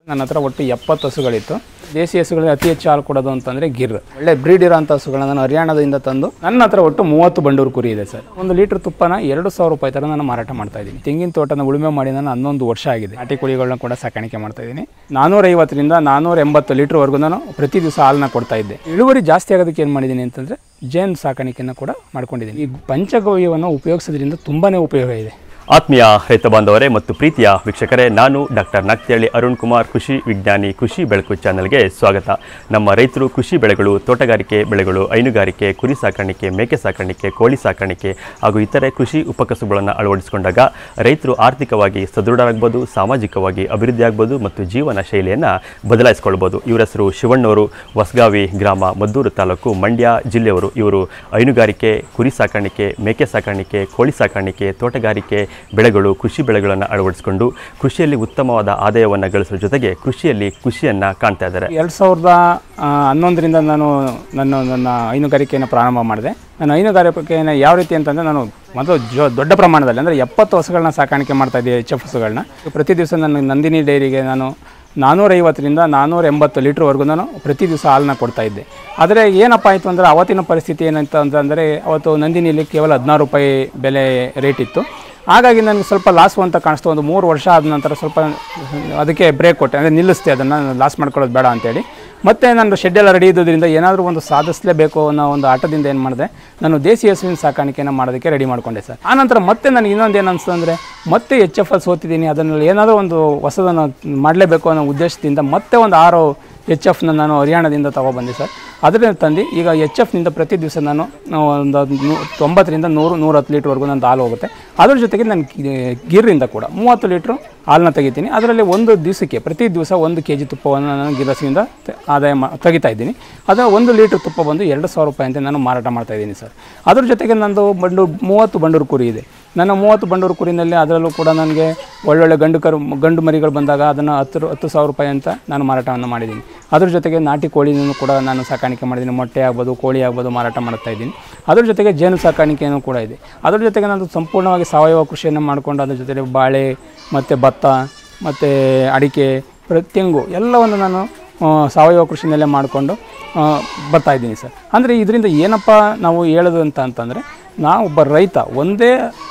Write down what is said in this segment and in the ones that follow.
ನನ್ನ ಹತ್ರ ಒಟ್ಟು ಎಪ್ಪತ್ತು ಹಸುಗಳಿತ್ತು ದೇಸಿ ಹಸುಗಳಲ್ಲಿ ಅತಿ ಹೆಚ್ಚು ಹಾಲು ಕೊಡೋದು ಅಂತಂದರೆ ಗಿರ್ ಒಳ್ಳೆ ಬ್ರೀಡ್ ಇರೋಂಥ ಹಸುಗಳನ್ನ ನಾನು ಹರಿಯಾಣದಿಂದ ತಂದು ನನ್ನ ಹತ್ರ ಒಟ್ಟು ಮೂವತ್ತು ಬಂಡೂರು ಕುರಿ ಇದೆ ಸರ್ ಒಂದು ಲೀಟ್ರ್ ತುಪ್ಪನ ಎರಡು ಸಾವಿರ ರೂಪಾಯಿ ಥರ ನಾನು ಮಾರಾಟ ಮಾಡ್ತಾ ಇದ್ದೀನಿ ತೆಂಗಿನ ತೋಟನ ಉಳುಮೆ ಮಾಡಿ ನಾನು ಹನ್ನೊಂದು ವರ್ಷ ಆಗಿದೆ ನಾಟಿ ಕುರಿಗಳನ್ನ ಕೂಡ ಸಾಕಾಣಿಕೆ ಮಾಡ್ತಾ ಇದ್ದೀನಿ ನಾನ್ನೂರೈವತ್ತರಿಂದ ನಾನ್ನೂರ ಎಂಬತ್ತು ಲೀಟ್ರ್ವರೆಗೂ ನಾನು ಪ್ರತಿ ದಿವಸ ಹಾಲನ್ನ ಕೊಡ್ತಾ ಇದ್ದೆ ಇಳುವರಿ ಜಾಸ್ತಿ ಆಗೋದಕ್ಕೆ ಏನು ಮಾಡಿದ್ದೀನಿ ಅಂತಂದರೆ ಜೇನು ಸಾಕಾಣಿಕೆಯನ್ನು ಕೂಡ ಮಾಡ್ಕೊಂಡಿದ್ದೀನಿ ಈ ಪಂಚಗವ್ಯವನ್ನು ಉಪಯೋಗಿಸೋದ್ರಿಂದ ತುಂಬಾ ಉಪಯೋಗ ಇದೆ ಆತ್ಮೀಯ ರೈತ ಬಾಂಧವರೇ ಮತ್ತು ಪ್ರೀತಿಯ ವೀಕ್ಷಕರೇ ನಾನು ಡಾಕ್ಟರ್ ನಕ್ತೇಳಿ ಅರುಣ್ ಕುಮಾರ್ ಕೃಷಿ ವಿಜ್ಞಾನಿ ಕೃಷಿ ಬೆಳಕು ಚಾನೆಲ್ಗೆ ಸ್ವಾಗತ ನಮ್ಮ ರೈತರು ಕೃಷಿ ಬೆಳೆಗಳು ತೋಟಗಾರಿಕೆ ಬೆಳೆಗಳು ಹೈನುಗಾರಿಕೆ ಕುರಿ ಸಾಕಾಣಿಕೆ ಮೇಕೆ ಸಾಕಾಣಿಕೆ ಕೋಳಿ ಸಾಕಾಣಿಕೆ ಹಾಗೂ ಇತರೆ ಕೃಷಿ ಉಪಕಸುಗಳನ್ನು ಅಳವಡಿಸಿಕೊಂಡಾಗ ರೈತರು ಆರ್ಥಿಕವಾಗಿ ಸದೃಢರಾಗ್ಬೋದು ಸಾಮಾಜಿಕವಾಗಿ ಅಭಿವೃದ್ಧಿ ಆಗ್ಬೋದು ಮತ್ತು ಜೀವನ ಶೈಲಿಯನ್ನು ಬದಲಾಯಿಸಿಕೊಳ್ಬೋದು ಇವರ ಹೆಸರು ಶಿವಣ್ಣವರು ಹೊಸಗಾವಿ ಗ್ರಾಮ ಮದ್ದೂರು ತಾಲೂಕು ಮಂಡ್ಯ ಜಿಲ್ಲೆಯವರು ಇವರು ಹೈನುಗಾರಿಕೆ ಕುರಿ ಸಾಕಾಣಿಕೆ ಮೇಕೆ ಸಾಕಾಣಿಕೆ ಕೋಳಿ ಸಾಕಾಣಿಕೆ ತೋಟಗಾರಿಕೆ ಬೆಳೆಗಳು ಕೃಷಿ ಬೆಳೆಗಳನ್ನು ಅಳವಡಿಸಿಕೊಂಡು ಕೃಷಿಯಲ್ಲಿ ಉತ್ತಮವಾದ ಆದಾಯವನ್ನು ಗಳಿಸುವ ಜೊತೆಗೆ ಕೃಷಿಯಲ್ಲಿ ಖುಷಿಯನ್ನು ಕಾಣ್ತಾ ಇದ್ದಾರೆ ಎರಡು ಸಾವಿರದ ಆ, ಹನ್ನೊಂದರಿಂದ ನಾನು ನನ್ನ ನನ್ನ ಹೈನುಗಾರಿಕೆಯನ್ನು ಪ್ರಾರಂಭ ಮಾಡಿದೆ ನಾನು ಹೈನುಗಾರಿಕೆಯನ್ನು ಯಾವ ರೀತಿ ಅಂತಂದರೆ ನಾನು ಮೊದಲು ಜೊ ದೊಡ್ಡ ಪ್ರಮಾಣದಲ್ಲಿ ಅಂದರೆ ಎಪ್ಪತ್ತು ಹಸುಗಳನ್ನ ಸಾಕಾಣಿಕೆ ಮಾಡ್ತಾ ಇದ್ದೆ ಎಚ್ ಎಫ್ ಹಸುಗಳನ್ನ ಪ್ರತಿ ದಿವಸ ನನ್ನ ನಂದಿನಿ ಡೈರಿಗೆ ನಾನು ನಾನ್ನೂರೈವತ್ತರಿಂದ ನಾನ್ನೂರ ಎಂಬತ್ತು ಲೀಟ್ರ್ವರೆಗೂ ನಾನು ಪ್ರತಿ ದಿವಸ ಹಾಲನ್ನ ಕೊಡ್ತಾ ಇದ್ದೆ ಆದರೆ ಏನಪ್ಪ ಆಯಿತು ಅಂದರೆ ಅವತ್ತಿನ ಪರಿಸ್ಥಿತಿ ಏನಂತ ಅಂತಂದರೆ ಅವತ್ತು ನಂದಿನಿಯಲ್ಲಿ ಕೇವಲ ಹದಿನಾರು ರೂಪಾಯಿ ಬೆಲೆ ರೇಟ್ ಇತ್ತು ಹಾಗಾಗಿ ನನಗೆ ಸ್ವಲ್ಪ ಲಾಸು ಅಂತ ಕಾಣಿಸ್ತು ಒಂದು ಮೂರು ವರ್ಷ ಆದ ನಂತರ ಸ್ವಲ್ಪ ಅದಕ್ಕೆ ಬ್ರೇಕ್ ಕೊಟ್ಟೆ ಅಂದರೆ ನಿಲ್ಲಿಸ್ತೆ ಅದನ್ನು ಲಾಸ್ ಮಾಡ್ಕೊಳ್ಳೋದು ಬೇಡ ಅಂತೇಳಿ ಮತ್ತೆ ನಾನು ಶೆಡ್ ಎಲ್ಲ ರೆಡಿ ಇದ್ದೋದ್ರಿಂದ ಏನಾದರೂ ಒಂದು ಸಾಧಿಸಲೇಬೇಕು ಅನ್ನೋ ಒಂದು ಆಟದಿಂದ ಏನು ಮಾಡಿದೆ ನಾನು ದೇಸಿ ಹಸುವಿನ ಸಾಕಾಣಿಕೆಯನ್ನು ಮಾಡೋದಕ್ಕೆ ರೆಡಿ ಮಾಡ್ಕೊಂಡೆ ಸರ್ ಆನಂತರ ಮತ್ತೆ ನನಗೆ ಇನ್ನೊಂದು ಏನು ಅನಿಸ್ತು ಅಂದರೆ ಮತ್ತೆ ಎಚ್ ಎಫ್ ಅಲ್ಲಿ ಸೋತಿದ್ದೀನಿ ಅದರಲ್ಲಿ ಏನಾದರೂ ಒಂದು ಹೊಸದನ್ನು ಮಾಡಲೇಬೇಕು ಅನ್ನೋ ಉದ್ದೇಶದಿಂದ ಮತ್ತೆ ಒಂದು ಆರು ಎಚ್ ಎಫ್ನ ನಾನು ಹರಿಯಾಣದಿಂದ ತೊಗೊಬಂದೆ ಸರ್ ಅದರಿಂದ ತಂದು ಈಗ ಎಚ್ ಎಫ್ನಿಂದ ಪ್ರತಿ ದಿವಸ ನಾನು ಒಂದು ನೂ ತೊಂಬತ್ತರಿಂದ ನೂರು ನೂರ ಹತ್ತು ಲೀಟ್ರ್ವರೆಗೂ ನಂದು ಹಾಲು ಹೋಗುತ್ತೆ ಅದ್ರ ಜೊತೆಗೆ ನಾನು ಗಿರ್ರಿಂದ ಕೂಡ ಮೂವತ್ತು ಲೀಟ್ರು ಹಾಲನ್ನ ತೆಗಿತೀನಿ ಅದರಲ್ಲಿ ಒಂದು ದಿವಸಕ್ಕೆ ಪ್ರತಿ ದಿವಸ ಒಂದು ಕೆ ಜಿ ತುಪ್ಪವನ್ನು ನಾನು ಗಿರಸಿಯಿಂದ ತೆ- ಆದಾಯ ಮಾ ತೆಗಿತಾ ಇದ್ದೀನಿ ಅದರ ಒಂದು ಲೀಟ್ರ್ ತುಪ್ಪ ಬಂದು ಎರಡು ಸಾವಿರ ರೂಪಾಯಿ ಅಂತ ನಾನು ಮಾರಾಟ ಮಾಡ್ತಾ ಇದ್ದೀನಿ ಸರ್ ಅದ್ರ ಜೊತೆಗೆ ನಂದು ಬಂಡು ಮೂವತ್ತು ಬಂಡೂರು ಕುರಿ ಇದೆ ನನ್ನ ಮೂವತ್ತು ಬಂಡೂರು ಕುರಿನಲ್ಲಿ ಅದರಲ್ಲೂ ಕೂಡ ನನಗೆ ಒಳ್ಳೊಳ್ಳೆ ಗಂಡು ಕರು ಗಂಡು ಮರಿಗಳು ಬಂದಾಗ ಅದನ್ನು ಹತ್ತು ರು- ಹತ್ತು ಸಾವಿರ ರೂಪಾಯಿ ಅಂತ ನಾನು ಮಾರಾಟವನ್ನು ಮಾಡಿದ್ದೀನಿ ಅದ್ರ ಜೊತೆಗೆ ನಾಟಿ ಕೋಳಿನೂ ಕೂಡ ನಾನು ಸಾಕಾಣಿಕೆ ಮಾಡಿದ್ದೀನಿ ಮೊಟ್ಟೆ ಆಗ್ಬೋದು ಕೋಳಿ ಆಗ್ಬೋದು ಮಾರಾಟ ಮಾಡ್ತಾ ಇದ್ದೀನಿ ಅದ್ರ ಜೊತೆಗೆ ಜೇನು ಸಾಕಾಣಿಕೆಯೂ ಕೂಡ ಇದೆ ಅದ್ರ ಜೊತೆಗೆ ನಾನು ಸಂಪೂರ್ಣವಾಗಿ ಸಾವಯವ ಕೃಷಿಯನ್ನು ಮಾಡಿಕೊಂಡು ಅದ್ರ ಜೊತೆಗೆ ಬಾಳೆ ಮತ್ತು ಭತ್ತ ಮತ್ತು ಅಡಿಕೆ ಪ್ರ- ತೆಂಗು ಎಲ್ಲವನ್ನು ನಾನು ಆ, ಸಾವಯವ ಕೃಷಿನಲ್ಲೇ ಮಾಡಿಕೊಂಡು ಬರ್ತಾ ಇದ್ದೀನಿ ಸರ್ ಅಂದರೆ ಇದರಿಂದ ಏನಪ್ಪ ನಾವು ಹೇಳೋದು ಅಂತ ಅಂತಂದರೆ ನಾವು ಒಬ್ಬ ರೈತ ಒಂದೇ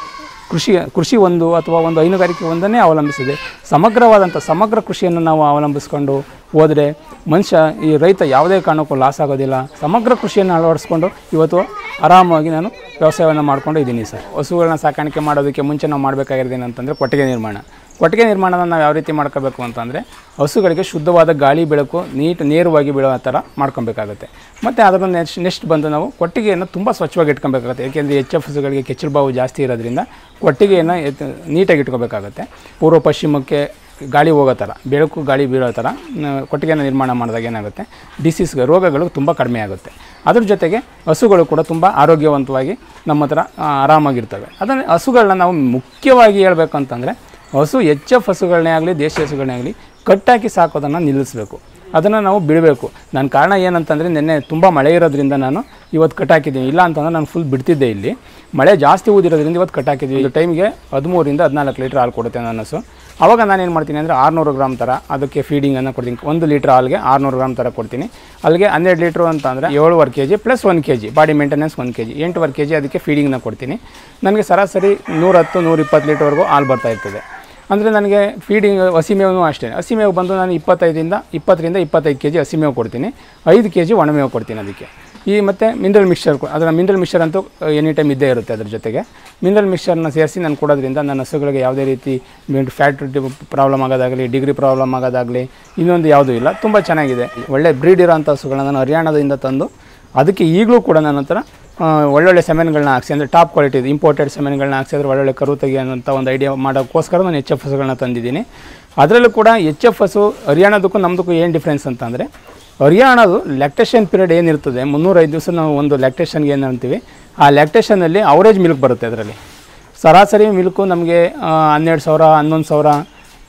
ಕೃಷಿ ಕೃಷಿ ಒಂದು ಅಥವಾ ಒಂದು ಹೈನುಗಾರಿಕೆ ಒಂದನ್ನೇ ಅವಲಂಬಿಸಿದೆ ಸಮಗ್ರವಾದಂಥ ಸಮಗ್ರ ಕೃಷಿಯನ್ನು ನಾವು ಅವಲಂಬಿಸ್ಕೊಂಡು ಹೋದರೆ ಮನುಷ್ಯ ಈ ರೈತ ಯಾವುದೇ ಕಾರಣಕ್ಕೂ ಲಾಸ್ ಆಗೋದಿಲ್ಲ ಸಮಗ್ರ ಕೃಷಿಯನ್ನು ಅಳವಡಿಸ್ಕೊಂಡು ಇವತ್ತು ಆರಾಮಾಗಿ ನಾನು ವ್ಯವಸಾಯವನ್ನು ಮಾಡ್ಕೊಂಡು ಇದ್ದೀನಿ ಸರ್ ಹಸುಗಳನ್ನ ಸಾಕಾಣಿಕೆ ಮಾಡೋದಕ್ಕೆ ಮುಂಚೆ ನಾವು ಮಾಡಬೇಕಾಗಿರೋದು ಏನಂತಂದರೆ ಕೊಟ್ಟಿಗೆ ನಿರ್ಮಾಣ ಕೊಟ್ಟಿಗೆ ನಿರ್ಮಾಣನ ನಾವು ಯಾವ ರೀತಿ ಮಾಡ್ಕೋಬೇಕು ಅಂತಂದರೆ ಹಸುಗಳಿಗೆ ಶುದ್ಧವಾದ ಗಾಳಿ ಬೆಳಕು ನೀಟ್ ನೇರವಾಗಿ ಬೀಳೋ ಥರ ಮಾಡ್ಕೊಬೇಕಾಗುತ್ತೆ ಮತ್ತು ಅದರ ನೆಕ್ಸ್ಟ್ ನೆಕ್ಸ್ಟ್ ಬಂದು ನಾವು ಕೊಟ್ಟಿಗೆಯನ್ನು ತುಂಬ ಸ್ವಚ್ಛವಾಗಿ ಇಟ್ಕೊಬೇಕಾಗುತ್ತೆ ಏಕೆಂದರೆ ಎಚ್ ಎಫ್ ಹಸುಗಳಿಗೆ ಕೆಚ್ಚಲು ಬಾವು ಜಾಸ್ತಿ ಇರೋದ್ರಿಂದ ಕೊಟ್ಟಿಗೆಯನ್ನು ಎತ್- ನೀಟಾಗಿ ಇಟ್ಕೋಬೇಕಾಗುತ್ತೆ ಪೂರ್ವ ಪಶ್ಚಿಮಕ್ಕೆ ಗಾಳಿ ಹೋಗೋ ಥರ ಬೆಳಕು ಗಾಳಿ ಬೀಳೋ ಥರ ಆ, ಕೊಟ್ಟಿಗೆನ ನಿರ್ಮಾಣ ಮಾಡಿದಾಗ ಏನಾಗುತ್ತೆ ಡಿಸೀಸ್ ರೋಗಗಳು ತುಂಬ ಕಡಿಮೆ ಆಗುತ್ತೆ ಅದ್ರ ಜೊತೆಗೆ ಹಸುಗಳು ಕೂಡ ತುಂಬ ಆರೋಗ್ಯವಂತವಾಗಿ ನಮ್ಮ ಹತ್ರ ಆ, ಆರಾಮಾಗಿರ್ತವೆ ಅದನ್ನು ಹಸುಗಳನ್ನ ನಾವು ಮುಖ್ಯವಾಗಿ ಹೇಳ್ಬೇಕು ಅಂತಂದರೆ ಹಸು ಎಚ್ ಎಫ್ ಹಸುಗಳನ್ನೇ ಆಗಲಿ ದೇಶಿ ಹಸುಗಳನ್ನೇ ಆಗಲಿ ಕಟ್ಟಾಕಿ ಸಾಕೋದನ್ನು ನಿಲ್ಲಿಸಬೇಕು ಅದನ್ನು ನಾವು ಬಿಡಬೇಕು ನನ್ನ ಕಾರಣ ಏನಂತಂದರೆ ನಿನ್ನೆ ತುಂಬ ಮಳೆ ಇರೋದ್ರಿಂದ ನಾನು ಇವತ್ತು ಕಟ್ಟಾಕಿದ್ದೀನಿ ಇಲ್ಲ ಅಂತಂದ್ರೆ ನಾನು ಫುಲ್ ಬಿಡ್ತಿದ್ದೆ ಇಲ್ಲಿ ಮಳೆ ಜಾಸ್ತಿ ಊದಿರೋದ್ರಿಂದ ಇವತ್ತು ಕಟ್ಟಾಕಿದ್ವಿ ಇದು ಟೈಮ್ಗೆ ಹದಿಮೂರಿಂದ ಹದಿನಾಲ್ಕು ಲೀಟ್ರ್ ಹಾಲು ಕೊಡುತ್ತೆ ನನ್ನ ಹಸು ಅವಾಗ ನಾನು ಏನು ಮಾಡ್ತೀನಿ ಅಂದರೆ ಆರುನೂರು ಗ್ರಾಮ್ ಥರ ಅದಕ್ಕೆ ಫೀಡಿಂಗನ್ನು ಕೊಡ್ತೀನಿ ಒಂದು ಲೀಟ್ರ್ ಹಾಲ್ಗೆ ಆರುನೂರು ಗ್ರಾಮ್ ಥರ ಕೊಡ್ತೀನಿ ಅಲ್ಲಿಗೆ ಹನ್ನೆರಡು ಲೀಟ್ರು ಅಂತ ಅಂದರೆ ಏಳುವರೆ ಕೆ ಜಿ ಪ್ಲಸ್ ಒಂದು ಕೆ ಜಿ ಬಾಡಿ ಮೇಂಟೆನೆನ್ಸ್ ಒಂದು ಕೆ ಜಿ ಎಂಟುವರೆ ಕೆ ಜಿ ಅದಕ್ಕೆ ಫೀಡಿಂಗ್ನ ಕೊಡ್ತೀನಿ ನನಗೆ ಸರಾಸರಿ ನೂರತ್ತು ನೂರಿಪ್ಪತ್ತು ಲೀಟ್ರ್ವರೆಗೂ ಹಾಲು ಬರ್ತಾ ಇರ್ತದೆ ಅಂದರೆ ನನಗೆ ಫೀಡಿಂಗ್ ಹಸಿಮೇವು ಅಷ್ಟೇ ಹಸಿಮೇವು ಬಂದು ನಾನು ಇಪ್ಪತ್ತೈದರಿಂದ ಇಪ್ಪತ್ತರಿಂದ ಇಪ್ಪತ್ತೈದು ಕೆ ಜಿ ಹಸಿಮೇವು ಕೊಡ್ತೀನಿ ಐದು ಕೆ ಜಿ ಒಣಮೇವು ಕೊಡ್ತೀನಿ ಅದಕ್ಕೆ ಈ ಮತ್ತು ಮಿನರಲ್ ಮಿಕ್ಸ್ಚರ್ ಅದರ ಮಿನರಲ್ ಮಿಕ್ಸ್ಚರ್ ಅಂತೂ ಎನಿ ಟೈಮ್ ಇದ್ದೇ ಇರುತ್ತೆ ಅದ್ರ ಜೊತೆಗೆ ಮಿನರಲ್ ಮಿಕ್ಸ್ಚರ್ನ ಸೇರಿಸಿ ನಾನು ಕೊಡೋದ್ರಿಂದ ನನ್ನ ಹಸುಗಳಿಗೆ ಯಾವುದೇ ರೀತಿ ಫ್ಯಾಟ್ ಪ್ರಾಬ್ಲಮ್ ಆಗೋದಾಗಲಿ ಡಿಗ್ರಿ ಪ್ರಾಬ್ಲಮ್ ಆಗೋದಾಗಲಿ ಇನ್ನೊಂದು ಯಾವುದೂ ಇಲ್ಲ ತುಂಬ ಚೆನ್ನಾಗಿದೆ ಒಳ್ಳೆ ಬ್ರೀಡ್ ಇರೋಂಥ ಹಸುಗಳನ್ನ ನಾನು ಹರಿಯಾಣದಿಂದ ತಂದು ಅದಕ್ಕೆ ಈಗಲೂ ಕೂಡ ನನ್ನ ಹತ್ರ ಆ, ಒಳ್ಳೊಳ್ಳೆ ಸೆಮೆನ್ಗಳನ್ನ ಹಾಕ್ಸಿ ಅಂದರೆ ಟಾಪ್ ಕ್ವಾಲಿಟಿ ಇಂಪೋರ್ಟೆಡ್ ಸೆಮೆನ್ಗಳನ್ನ ಹಾಕ್ಸಿದ್ರೆ ಒಳ್ಳೊಳ್ಳೆ ಕರು ತೆಗಿಯೋಂಥ ಒಂದು ಐಡಿಯಾ ಮಾಡೋಕ್ಕೋಸ್ಕರ ನಾನು ಎಚ್ ಎಫ್ ಹಸುಗಳನ್ನ ತಂದಿದ್ದೀನಿ ಅದರಲ್ಲೂ ಕೂಡ ಎಚ್ ಎಫ್ ಹಸು ಹರಿಯಾಣದಕ್ಕೂ ನಮ್ಮದಕ್ಕೂ ಏನು ಡಿಫ್ರೆನ್ಸ್ ಅಂತಂದರೆ ಹರಿಯಾಣದು ಲ್ಯಾಕ್ಟೇಷನ್ ಪೀರಿಯಡ್ ಏನಿರ್ತದೆ ಮುನ್ನೂರೈದು ದಿವಸ ನಾವು ಒಂದು ಲ್ಯಾಕ್ಟೇಷನ್ಗೆ ಏನು ಅಂತೀವಿ ಆ ಲ್ಯಾಕ್ಟೇಷನಲ್ಲಿ ಅವರೇಜ್ ಮಿಲ್ಕ್ ಬರುತ್ತೆ ಅದರಲ್ಲಿ ಸರಾಸರಿ ಮಿಲ್ಕು ನಮಗೆ ಹನ್ನೆರಡು ಸಾವಿರ ಹನ್ನೊಂದು ಸಾವಿರ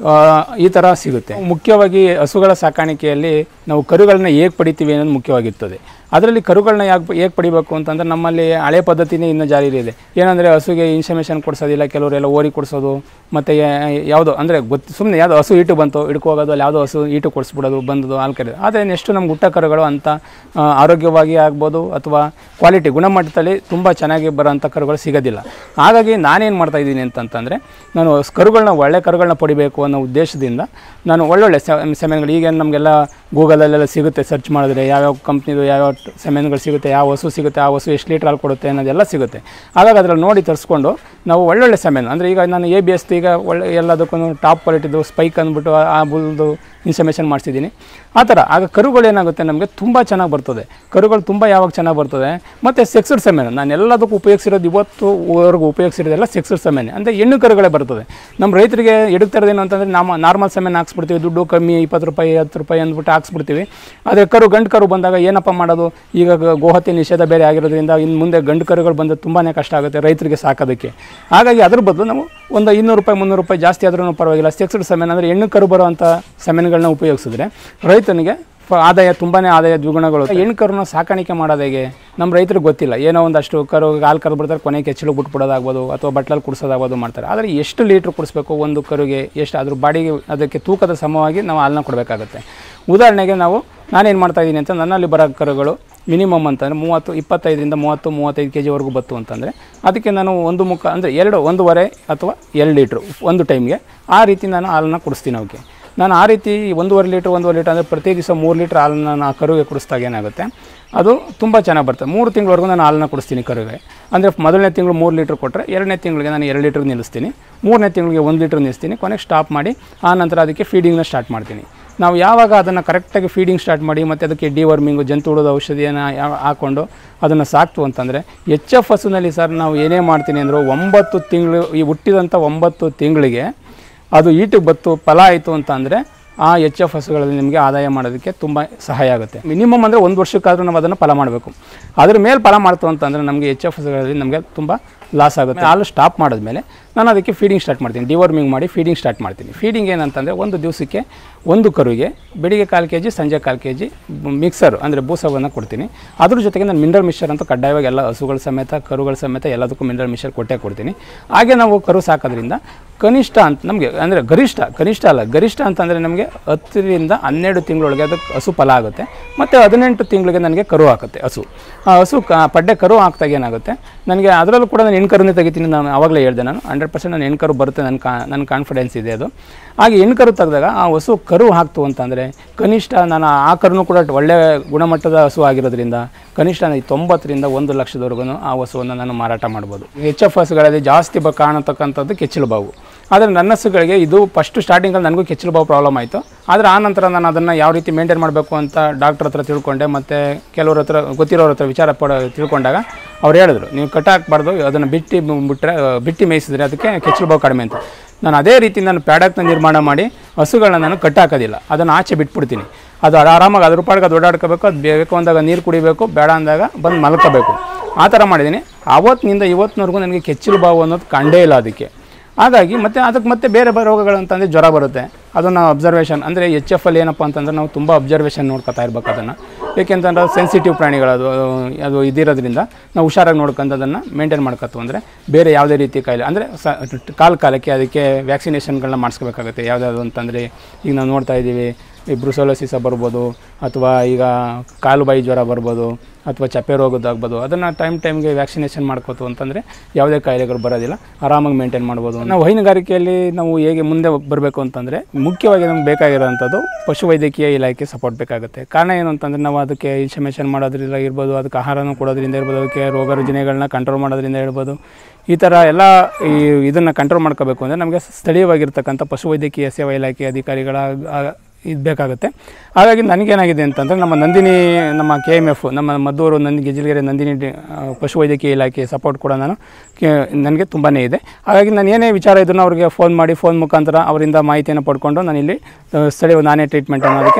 ಆ, ಈ ಥರ ಸಿಗುತ್ತೆ ಮುಖ್ಯವಾಗಿ ಹಸುಗಳ ಸಾಕಾಣಿಕೆಯಲ್ಲಿ ನಾವು ಕರುಗಳನ್ನ ಹೇಗೆ ಪಡಿತೀವಿ ಅನ್ನೋದು ಮುಖ್ಯವಾಗಿರ್ತದೆ ಅದರಲ್ಲಿ ಕರುಗಳನ್ನ ಯಾಕೆ ಹೇಗೆ ಪಡಿಬೇಕು ಅಂತಂದ್ರೆ ನಮ್ಮಲ್ಲಿ ಹಳೆ ಪದ್ಧತಿನೇ ಇನ್ನೂ ಜಾರಿಯಲ್ಲಿದೆ ಏನಂದರೆ ಹಸುಗೆ ಇನ್ಫಾರ್ಮೇಷನ್ ಕೊಡಿಸೋದಿಲ್ಲ ಕೆಲವರೆಲ್ಲ ಓರಿ ಕೊಡಿಸೋದು ಮತ್ತು ಯಾವುದೋ ಅಂದರೆ ಗೊತ್ತು ಸುಮ್ಮನೆ ಯಾವುದೋ ಹಸು ಈಟು ಬಂತು ಹಿಡ್ಕೋಗೋದು ಅಲ್ಲಿ ಯಾವುದೋ ಹಸು ಈಟು ಕೊಡಿಸ್ಬಿಡೋದು ಬಂದದು ಹಾಲು ಕರೆಯೋದು ಆದರೆ ನೆಕ್ಸ್ಟ್ ನಮ್ಗೆ ಹುಟ್ಟ ಕರುಗಳು ಅಂತ ಆ, ಆರೋಗ್ಯವಾಗಿ ಆಗ್ಬೋದು ಅಥವಾ ಕ್ವಾಲಿಟಿ ಗುಣಮಟ್ಟದಲ್ಲಿ ತುಂಬ ಚೆನ್ನಾಗಿ ಬರೋಂಥ ಕರುಗಳು ಸಿಗೋದಿಲ್ಲ ಹಾಗಾಗಿ ನಾನೇನು ಮಾಡ್ತಾ ಇದ್ದೀನಿ ಅಂತಂತಂದರೆ ನಾನು ಸ್- ಕರುಗಳನ್ನ ಒಳ್ಳೆ ಕರುಗಳನ್ನ ಪಡಿಬೇಕು ಅನ್ನೋ ಉದ್ದೇಶದಿಂದ ನಾನು ಒಳ್ಳೊಳ್ಳೆ ಸೆ- ಸೆಮೆನ್ಗಳು ಈಗ ನಮಗೆಲ್ಲ ಗೂಗಲಲ್ಲೆಲ್ಲ ಸಿಗುತ್ತೆ ಸರ್ಚ್ ಮಾಡಿದ್ರೆ ಯಾವ್ಯಾವ ಕಂಪ್ನಿದು ಯಾವ್ಯಾವ ಸೆಮೆನ್ಗಳು ಸಿಗುತ್ತೆ ಯಾವ ಹಸು ಸಿಗುತ್ತೆ ಆ ಹಸು ಎಷ್ಟು ಲೀಟ್ರ್ ಹಾಲು ಕೊಡುತ್ತೆ ಅನ್ನೋದೆಲ್ಲ ಸಿಗುತ್ತೆ ಹಾಗಾಗಿ ಅದ್ರಲ್ಲಿ ನೋಡಿ ತರಿಸ್ಕೊಂಡು ನಾವು ಒಳ್ಳೊಳ್ಳೆ ಸೆಮೆನ್ ಅಂದರೆ ಈಗ ನಾನು ಎ ಬಿ ಎಸ್ ಈಗ ಒಳ್ಳೆ ಎಲ್ಲದಕ್ಕೂ ಟಾಪ್ ಕ್ವಾಲಿಟಿದು ಸ್ಪೈಕ್ ಅಂದ್ಬಿಟ್ಟು ಆ- ಆ ಬುಲ್ದು ಇನ್ಫಾರ್ಮೇಷನ್ ಮಾಡಿಸಿದ್ದೀನಿ ಆ ಥರ ಆಗ ಕರುಗಳು ಏನಾಗುತ್ತೆ ನಮಗೆ ತುಂಬ ಚೆನ್ನಾಗಿ ಬರ್ತದೆ ಕರುಗಳು ತುಂಬ ಯಾವಾಗ ಚೆನ್ನಾಗಿ ಬರ್ತದೆ ಮತ್ತು ಸೆಕ್ಸ್ಡ್ ಸೆಮೆನ್ ನಾನು ಎಲ್ಲದಕ್ಕೂ ಉಪಯೋಗಿಸಿರೋದು ಇವತ್ತುವರೆಗೂ ಉಪಯೋಗಿಸಿರೋದೆಲ್ಲ ಸೆಕ್ಸ್ಡ್ ಸೆಮೆನ್ ಅಂದರೆ ಹೆಣ್ಣು ಕರುಗಳೇ ಬರ್ತದೆ ನಮ್ಮ ರೈತರಿಗೆ ಎಡುಕ್ತಿರೋದೇನು ಅಂತಂದರೆ ನಮ್ಮ ನಾರ್ಮಲ್ ಸೆಮೆನ್ ಹಾಕ್ಸ್ಬಿಡ್ತೀವಿ ದುಡ್ಡು ಕಮ್ಮಿ ಇಪ್ಪತ್ತು ರೂಪಾಯಿ ಹತ್ತು ರೂಪಾಯಿ ಅಂದ್ಬಿಟ್ಟು ಹಾಕ್ಸ್ಬಿಡ್ತೀವಿ ಆದರೆ ಕರು ಗಂಡು ಕರು ಬಂದಾಗ ಏನಪ್ಪ ಮಾಡೋದು ಈಗ ಗ- ಗೋಹತ್ಯೆ ನಿಷೇಧ ಬೇರೆ ಆಗಿರೋದ್ರಿಂದ ಇನ್ನು ಮುಂದೆ ಗಂಡು ಕರುಗಳು ಬಂದರೆ ತುಂಬಾ ಕಷ್ಟ ಆಗುತ್ತೆ ರೈತರಿಗೆ ಸಾಕೋದಕ್ಕೆ ಹಾಗಾಗಿ ಅದ್ರ ಬದಲು ನಾವು ಒಂದು ಇನ್ನೂರು ರೂಪಾಯಿ ಮುನ್ನೂರು ರೂಪಾಯಿ ಜಾಸ್ತಿ ಆದ್ರೂ ಪರವಾಗಿಲ್ಲ ಸೆಕ್ಸ್ಡ್ ಸೆಮೆನ್ ಅಂದರೆ ಹೆಣ್ಣು ಕರು ಬರುವಂಥ ಸೆಮೆನ್ಗಳನ್ನ ಉಪಯೋಗಿಸಿದ್ರೆ ರೈತನಿಗೆ ಫ- ಆದಾಯ ತುಂಬಾ ಆದಾಯ ದ್ವಿಗುಣಗಳು ಹೆಣ್ಣು ಕರುನ ಸಾಕಾಣಿಕೆ ಮಾಡೋದು ಹೇಗೆ ನಮ್ಮ ರೈತರಿಗೆ ಗೊತ್ತಿಲ್ಲ ಏನೋ ಒಂದಷ್ಟು ಕರು ಹಾಲು ಕರು ಬಿಡ್ತಾರೆ ಕೊನೆಗೆ ಕೆಚ್ಚಲು ಬಿಟ್ಬಿಡೋದಾಗ್ಬೋದು ಅಥವಾ ಬಟ್ಲಲ್ಲಿ ಕುಡಿಸೋದಾಗ್ಬೋದು ಮಾಡ್ತಾರೆ ಆದರೆ ಎಷ್ಟು ಲೀಟ್ರ್ ಕುಡಿಸ್ಬೇಕು ಒಂದು ಕರುಗೆ ಎಷ್ಟು ಅದ್ರ ಬಾಡಿಗೆ ಅದಕ್ಕೆ ತೂಕದ ಸಮವಾಗಿ ನಾವು ಹಾಲನ್ನ ಕೊಡಬೇಕಾಗುತ್ತೆ ಉದಾಹರಣೆಗೆ ನಾವು ನಾನೇನು ಮಾಡ್ತಾ ಇದ್ದೀನಿ ಅಂತ ನನ್ನಲ್ಲಿ ಬರೋ ಕರುಗಳು ಮಿನಿಮಮ್ ಅಂತಂದರೆ ಮೂವತ್ತು ಇಪ್ಪತ್ತೈದರಿಂದ ಮೂವತ್ತು ಮೂವತ್ತೈದು ಕೆ ಜಿವರೆಗೂ ಬತ್ತು ಅಂತಂದರೆ ಅದಕ್ಕೆ ನಾನು ಒಂದು ಮುಖ ಅಂದರೆ ಎರಡು ಒಂದೂವರೆ ಅಥವಾ ಎರಡು ಲೀಟ್ರು ಒಂದು ಟೈಮ್ಗೆ ಆ ರೀತಿ ನಾನು ಹಾಲನ್ನ ಕುಡಿಸ್ತೀನಿ ಅವಕ್ಕೆ ನಾನು ಆ ರೀತಿ ಒಂದೂವರೆ ಲೀಟ್ರ್ ಒಂದೂವರೆ ಲೀಟ್ರ್ ಅಂದರೆ ಪ್ರತಿ ದಿವಸ ಮೂರು ಲೀಟ್ರ್ ಹಾಲನ್ನ ನಾನು ಆ ಕರುಗೆ ಕುಡಿಸ್ದಾಗ ಏನಾಗುತ್ತೆ ಅದು ತುಂಬ ಚೆನ್ನಾಗಿ ಬರ್ತದೆ ಮೂರು ತಿಂಗಳವರೆಗೂ ನಾನು ಹಾಲನ್ನ ಕುಡಿಸ್ತೀನಿ ಕರುಗೆ ಅಂದರೆ ಮೊದಲನೇ ತಿಂಗಳು ಮೂರು ಲೀಟ್ರ್ ಕೊಟ್ಟರೆ ಎರಡನೇ ತಿಂಗಳಿಗೆ ನಾನು ಎರಡು ಲೀಟ್ರ್ ನಿಲ್ಲಿಸ್ತೀನಿ ಮೂರನೇ ತಿಂಗಳಿಗೆ ಒಂದು ಲೀಟ್ರ್ ನಿಲ್ಲಿಸ್ತೀನಿ ಕೊನೆಗೆ ಸ್ಟಾಪ್ ಮಾಡಿ ಆ ನಂತರ ಅದಕ್ಕೆ ಫೀಡಿಂಗ್ನ ಸ್ಟಾರ್ಟ್ ಮಾಡ್ತೀನಿ ನಾವು ಯಾವಾಗ ಅದನ್ನು ಕರೆಕ್ಟಾಗಿ ಫೀಡಿಂಗ್ ಸ್ಟಾರ್ಟ್ ಮಾಡಿ ಮತ್ತು ಅದಕ್ಕೆ ಡಿವರ್ಮಿಂಗು ಜಂತು ಹುಳದ ಔಷಧಿಯನ್ನು ಯಾವ ಹಾಕ್ಕೊಂಡು ಅದನ್ನು ಸಾಕ್ತು ಅಂತಂದರೆ ಎಚ್ ಎಫ್ ಹಸುನಲ್ಲಿ ಸರ್ ನಾವು ಏನೇ ಮಾಡ್ತೀನಿ ಅಂದರೂ ಒಂಬತ್ತು ತಿಂಗಳು ಈ ಹುಟ್ಟಿದಂಥ ಒಂಬತ್ತು ತಿಂಗಳಿಗೆ ಅದು ಈಟಿಗೆ ಬತ್ತು ಫಲ ಆಯಿತು ಅಂತ ಅಂದರೆ ಆ ಎಚ್ ಎಫ್ ಹಸುಗಳಲ್ಲಿ ನಿಮಗೆ ಆದಾಯ ಮಾಡೋದಕ್ಕೆ ತುಂಬ ಸಹಾಯ ಆಗುತ್ತೆ ಮಿನಿಮಮ್ ಅಂದರೆ ಒಂದು ವರ್ಷಕ್ಕಾದರೂ ನಾವು ಅದನ್ನು ಫಲ ಮಾಡಬೇಕು ಅದ್ರ ಮೇಲೆ ಫಲ ಮಾಡ್ತು ಅಂತಂದರೆ ನಮಗೆ ಎಚ್ ಎಫ್ ಹಸುಗಳಲ್ಲಿ ನಮಗೆ ತುಂಬ ಲಾಸ್ ಆಗುತ್ತೆ ಹಾಲು ಸ್ಟಾಪ್ ಮಾಡಿದ್ಮೇಲೆ ನಾನು ಅದಕ್ಕೆ ಫೀಡಿಂಗ್ ಸ್ಟಾರ್ಟ್ ಮಾಡ್ತೀನಿ ಡಿವರ್ಮಿಂಗ್ ಮಾಡಿ ಫೀಡಿಂಗ್ ಸ್ಟಾರ್ಟ್ ಮಾಡ್ತೀನಿ ಫೀಡಿಂಗ್ ಏನಂತಂದರೆ ಒಂದು ದಿವಸಕ್ಕೆ ಒಂದು ಕರುಗೆ ಬೆಳಿಗ್ಗೆ ಕಾಲು ಕೆ ಜಿ ಸಂಜೆ ಕಾಲು ಕೆ ಜಿ ಮಿಕ್ಸರ್ ಅಂದರೆ ಬೂಸವನ್ನು ಕೊಡ್ತೀನಿ ಅದ್ರ ಜೊತೆಗೆ ನಾನು ಮಿನರಲ್ ಮಿಕ್ಸರ್ ಅಂತ ಕಡ್ಡಾಯವಾಗಿ ಎಲ್ಲ ಹಸುಗಳ ಸಮೇತ ಕರುಗಳ ಸಮೇತ ಎಲ್ಲದಕ್ಕೂ ಮಿನರಲ್ ಮಿಕ್ಸರ್ ಕೊಟ್ಟೇ ಕೊಡ್ತೀನಿ ಹಾಗೆ ನಾವು ಕರು ಸಾಕೋದ್ರಿಂದ ಕನಿಷ್ಠ ಅಂತ ನಮಗೆ ಅಂದರೆ ಗರಿಷ್ಠ ಕನಿಷ್ಠ ಅಲ್ಲ ಗರಿಷ್ಠ ಅಂತಂದರೆ ನಮಗೆ ಹತ್ತರಿಂದ ಹನ್ನೆರಡು ತಿಂಗಳೊಳಗೆ ಅದಕ್ಕೆ ಹಸು ಫಲ ಆಗುತ್ತೆ ಮತ್ತು ಹದಿನೆಂಟು ತಿಂಗಳಿಗೆ ನನಗೆ ಕರು ಹಾಕುತ್ತೆ ಹಸು ಆ ಹಸು ಕ ಪಡ್ಡೆ ಕರು ಹಾಕ್ದಾಗ ಏನಾಗುತ್ತೆ ನನಗೆ ಅದರಲ್ಲೂ ಕೂಡ ನಾನು ಹೆಣ್ಣು ಕರುನೇ ತೆಗಿತೀನಿ ನಾನು ಆವಾಗಲೇ ಹೇಳಿದೆ ನಾನು ಹಂಡ್ರೆಡ್ ಪರ್ಸೆಂಟ್ ನಾನು ಹೆಣ್ಣು ಕರು ಬರುತ್ತೆ ನನ್ನ ಕಾ ನನ್ನ ಕಾನ್ಫಿಡೆನ್ಸ್ ಇದೆ ಅದು ಹಾಗೆ ಹೆಣ್ಣು ಕರು ತೆಗೆದಾಗ ಆ ಹಸು ಕರು ಹಾಕ್ತು ಅಂತಂದರೆ ಕನಿಷ್ಠ ನಾನು ಆ ಕರುನು ಕೂಡ ಒಳ್ಳೆಯ ಗುಣಮಟ್ಟದ ಹಸು ಆಗಿರೋದ್ರಿಂದ ಕನಿಷ್ಠ ನಾನು ತೊಂಬತ್ತರಿಂದ ಒಂದು ಲಕ್ಷದವರೆಗೂ ಆ ಹಸುವನ್ನು ನಾನು ಮಾರಾಟ ಮಾಡ್ಬೋದು ಎಚ್ ಎಫ್ ಹಸುಗಳಲ್ಲಿ ಜಾಸ್ತಿ ಬ ಕಾಣತಕ್ಕಂಥದ್ದು ಕೆಚ್ಚಲು ಬಾವು ಆದರೆ ನನ್ನ ಹಸುಗಳಿಗೆ ಇದು ಫಸ್ಟ್ ಸ್ಟಾರ್ಟಿಂಗಲ್ಲಿ ನನಗೂ ಕೆಚ್ಚಲು ಬಾವು ಪ್ರಾಬ್ಲಮ್ ಆಯಿತು ಆದರೆ ಆ ನಂತರ ನಾನು ಅದನ್ನು ಯಾವ ರೀತಿ ಮೇಂಟೈನ್ ಮಾಡಬೇಕು ಅಂತ ಡಾಕ್ಟ್ರ್ ಹತ್ರ ತಿಳ್ಕೊಂಡೆ ಮತ್ತು ಕೆಲವ್ರ ಹತ್ರ ಗೊತ್ತಿರೋರ ಹತ್ರ ವಿಚಾರ ಪಡ ತಿಳ್ಕೊಂಡಾಗ ಅವ್ರು ಹೇಳಿದ್ರು ನೀವು ಕಟ್ ಹಾಕ್ಬಾರ್ದು ಅದನ್ನು ಬಿಟ್ಟು ಬಿಟ್ಟರೆ ಬಿಟ್ಟು ಮೇಯಿಸಿದ್ರೆ ಅದಕ್ಕೆ ಕೆಚ್ಚಲು ಬಾವು ಕಡಿಮೆ ಅಂತ ನಾನು ಅದೇ ರೀತಿ ನಾನು ಪ್ಯಾಡಕ್ನ ನಿರ್ಮಾಣ ಮಾಡಿ ಹಸುಗಳನ್ನ ನಾನು ಕಟ್ ಹಾಕೋದಿಲ್ಲ ಅದನ್ನು ಆಚೆ ಬಿಟ್ಬಿಡ್ತೀನಿ ಅದು ಆರಾಮಾಗಿ ಅದ್ರ ಪಾಡ್ಗೆ ಅದು ಓಡಾಡ್ಕೋಬೇಕು ಅದು ಬೇಕು ಅಂದಾಗ ನೀರು ಕುಡಿಬೇಕು ಬೇಡ ಅಂದಾಗ ಬಂದು ಮಲ್ಕೋಬೇಕು ಆ ಥರ ಮಾಡಿದ್ದೀನಿ ಆವತ್ತಿನಿಂದ ಇವತ್ತಿನವರೆಗೂ ನನಗೆ ಕೆಚ್ಚಲು ಬಾವು ಅನ್ನೋದು ಕಂಡೇ ಇಲ್ಲ ಅದಕ್ಕೆ ಹಾಗಾಗಿ ಮತ್ತೆ ಅದಕ್ಕೆ ಮತ್ತೆ ಬೇರೆ ಬೇರೆ ರೋಗಗಳು ಅಂತಂದರೆ ಜ್ವರ ಬರುತ್ತೆ ಅದನ್ನು ಅಬ್ಸರ್ವೇಷನ್ ಅಂದರೆ ಎಚ್ ಎಫ್ ಅಲ್ಲಿ ಏನಪ್ಪ ಅಂತಂದ್ರೆ ನಾವು ತುಂಬ ಅಬ್ಸರ್ವೇಷನ್ ನೋಡ್ಕೊತಾ ಇರ್ಬೇಕು ಅದನ್ನು ಏಕೆಂತಂದ್ರೆ ಸೆನ್ಸಿಟಿವ್ ಪ್ರಾಣಿಗಳು ಅದು ಅದು ಇದಿರೋದ್ರಿಂದ ನಾವು ಹುಷಾರಾಗಿ ನೋಡ್ಕೊಂಡು ಅದನ್ನು ಮೇಂಟೈನ್ ಮಾಡ್ಕೊತು ಅಂದರೆ ಬೇರೆ ಯಾವುದೇ ರೀತಿ ಕಾಯಿಲೆ ಅಂದರೆ ಸ ಕಾಲ ಕಾಲಕ್ಕೆ ಅದಕ್ಕೆ ವ್ಯಾಕ್ಸಿನೇಷನ್ಗಳನ್ನ ಮಾಡಿಸ್ಕೋಬೇಕಾಗುತ್ತೆ ಯಾವುದಾದ್ರು ಅಂತಂದರೆ ಈಗ ನಾವು ನೋಡ್ತಾ ಇದ್ದೀವಿ ಈ ಬ್ರುಸೋಲೋಸಿಸ ಬರ್ಬೋದು ಅಥವಾ ಈಗ ಕಾಲು ಬಾಯಿ ಜ್ವರ ಬರ್ಬೋದು ಅಥವಾ ಚಪ್ಪೆ ರೋಗದ್ದಾಗ್ಬೋದು ಅದನ್ನು ಟೈಮ್ ಟೈಮ್ಗೆ ವ್ಯಾಕ್ಸಿನೇಷನ್ ಮಾಡ್ಕೋತು ಅಂತಂದರೆ ಯಾವುದೇ ಕಾಯಿಲೆಗಳು ಬರೋದಿಲ್ಲ ಆರಾಮಾಗಿ ಮೇಂಟೈನ್ ಮಾಡ್ಬೋದು ನಾವು ಹೈನುಗಾರಿಕೆಯಲ್ಲಿ ನಾವು ಹೇಗೆ ಮುಂದೆ ಬರಬೇಕು ಅಂತಂದರೆ ಮುಖ್ಯವಾಗಿ ನಮ್ಗೆ ಬೇಕಾಗಿರೋವಂಥದ್ದು ಪಶುವೈದ್ಯಕೀಯ ಇಲಾಖೆ ಸಪೋರ್ಟ್ ಬೇಕಾಗುತ್ತೆ ಕಾರಣ ಏನು ಅಂತಂದರೆ ನಾವು ಅದಕ್ಕೆ ಇನ್ಫಾರ್ಮೇಷನ್ ಮಾಡೋದ್ರಿಂದ ಇರ್ಬೋದು ಅದಕ್ಕೆ ಆಹಾರನೂ ಕೊಡೋದ್ರಿಂದ ಇರ್ಬೋದು ಅದಕ್ಕೆ ರೋಗ ರುಜಿನಗಳನ್ನ ಕಂಟ್ರೋಲ್ ಮಾಡೋದ್ರಿಂದ ಇರ್ಬೋದು ಈ ಥರ ಎಲ್ಲ ಈ ಇದನ್ನು ಕಂಟ್ರೋಲ್ ಮಾಡ್ಕೋಬೇಕು ಅಂದರೆ ನಮಗೆ ಸ್ಥಳೀಯವಾಗಿರ್ತಕ್ಕಂಥ ಪಶುವೈದ್ಯಕೀಯ ಸೇವಾ ಇಲಾಖೆ ಅಧಿಕಾರಿಗಳ ಆ- ಇದು ಬೇಕಾಗುತ್ತೆ ಹಾಗಾಗಿ ನನಗೇನಾಗಿದೆ ಅಂತಂದರೆ ನಮ್ಮ ನಂದಿನಿ ನಮ್ಮ ಕೆ ಎಮ್ ಎಫ್ ನಮ್ಮ ಮದ್ದೂರು ನಂದಿ ಗೆಜಲ್ಗೆರೆ ನಂದಿನಿ ಡಿ- ಆ, ಪಶುವೈದ್ಯಕೀಯ ಇಲಾಖೆ ಸಪೋರ್ಟ್ ಕೂಡ ನಾನು ಕೆ ನನಗೆ ತುಂಬಾ ಇದೆ ಹಾಗಾಗಿ ನಾನು ಏನೇ ವಿಚಾರ ಇದ್ರೂ ಅವ್ರಿಗೆ ಫೋನ್ ಮಾಡಿ ಫೋನ್ ಮುಖಾಂತರ ಅವರಿಂದ ಮಾಹಿತಿಯನ್ನು ಪಡ್ಕೊಂಡು ನಾನಿಲ್ಲಿ ಆ, ಸ್ಥಳೀಯ ನಾನೇ ಟ್ರೀಟ್ಮೆಂಟ್ ಅನ್ನೋದಕ್ಕೆ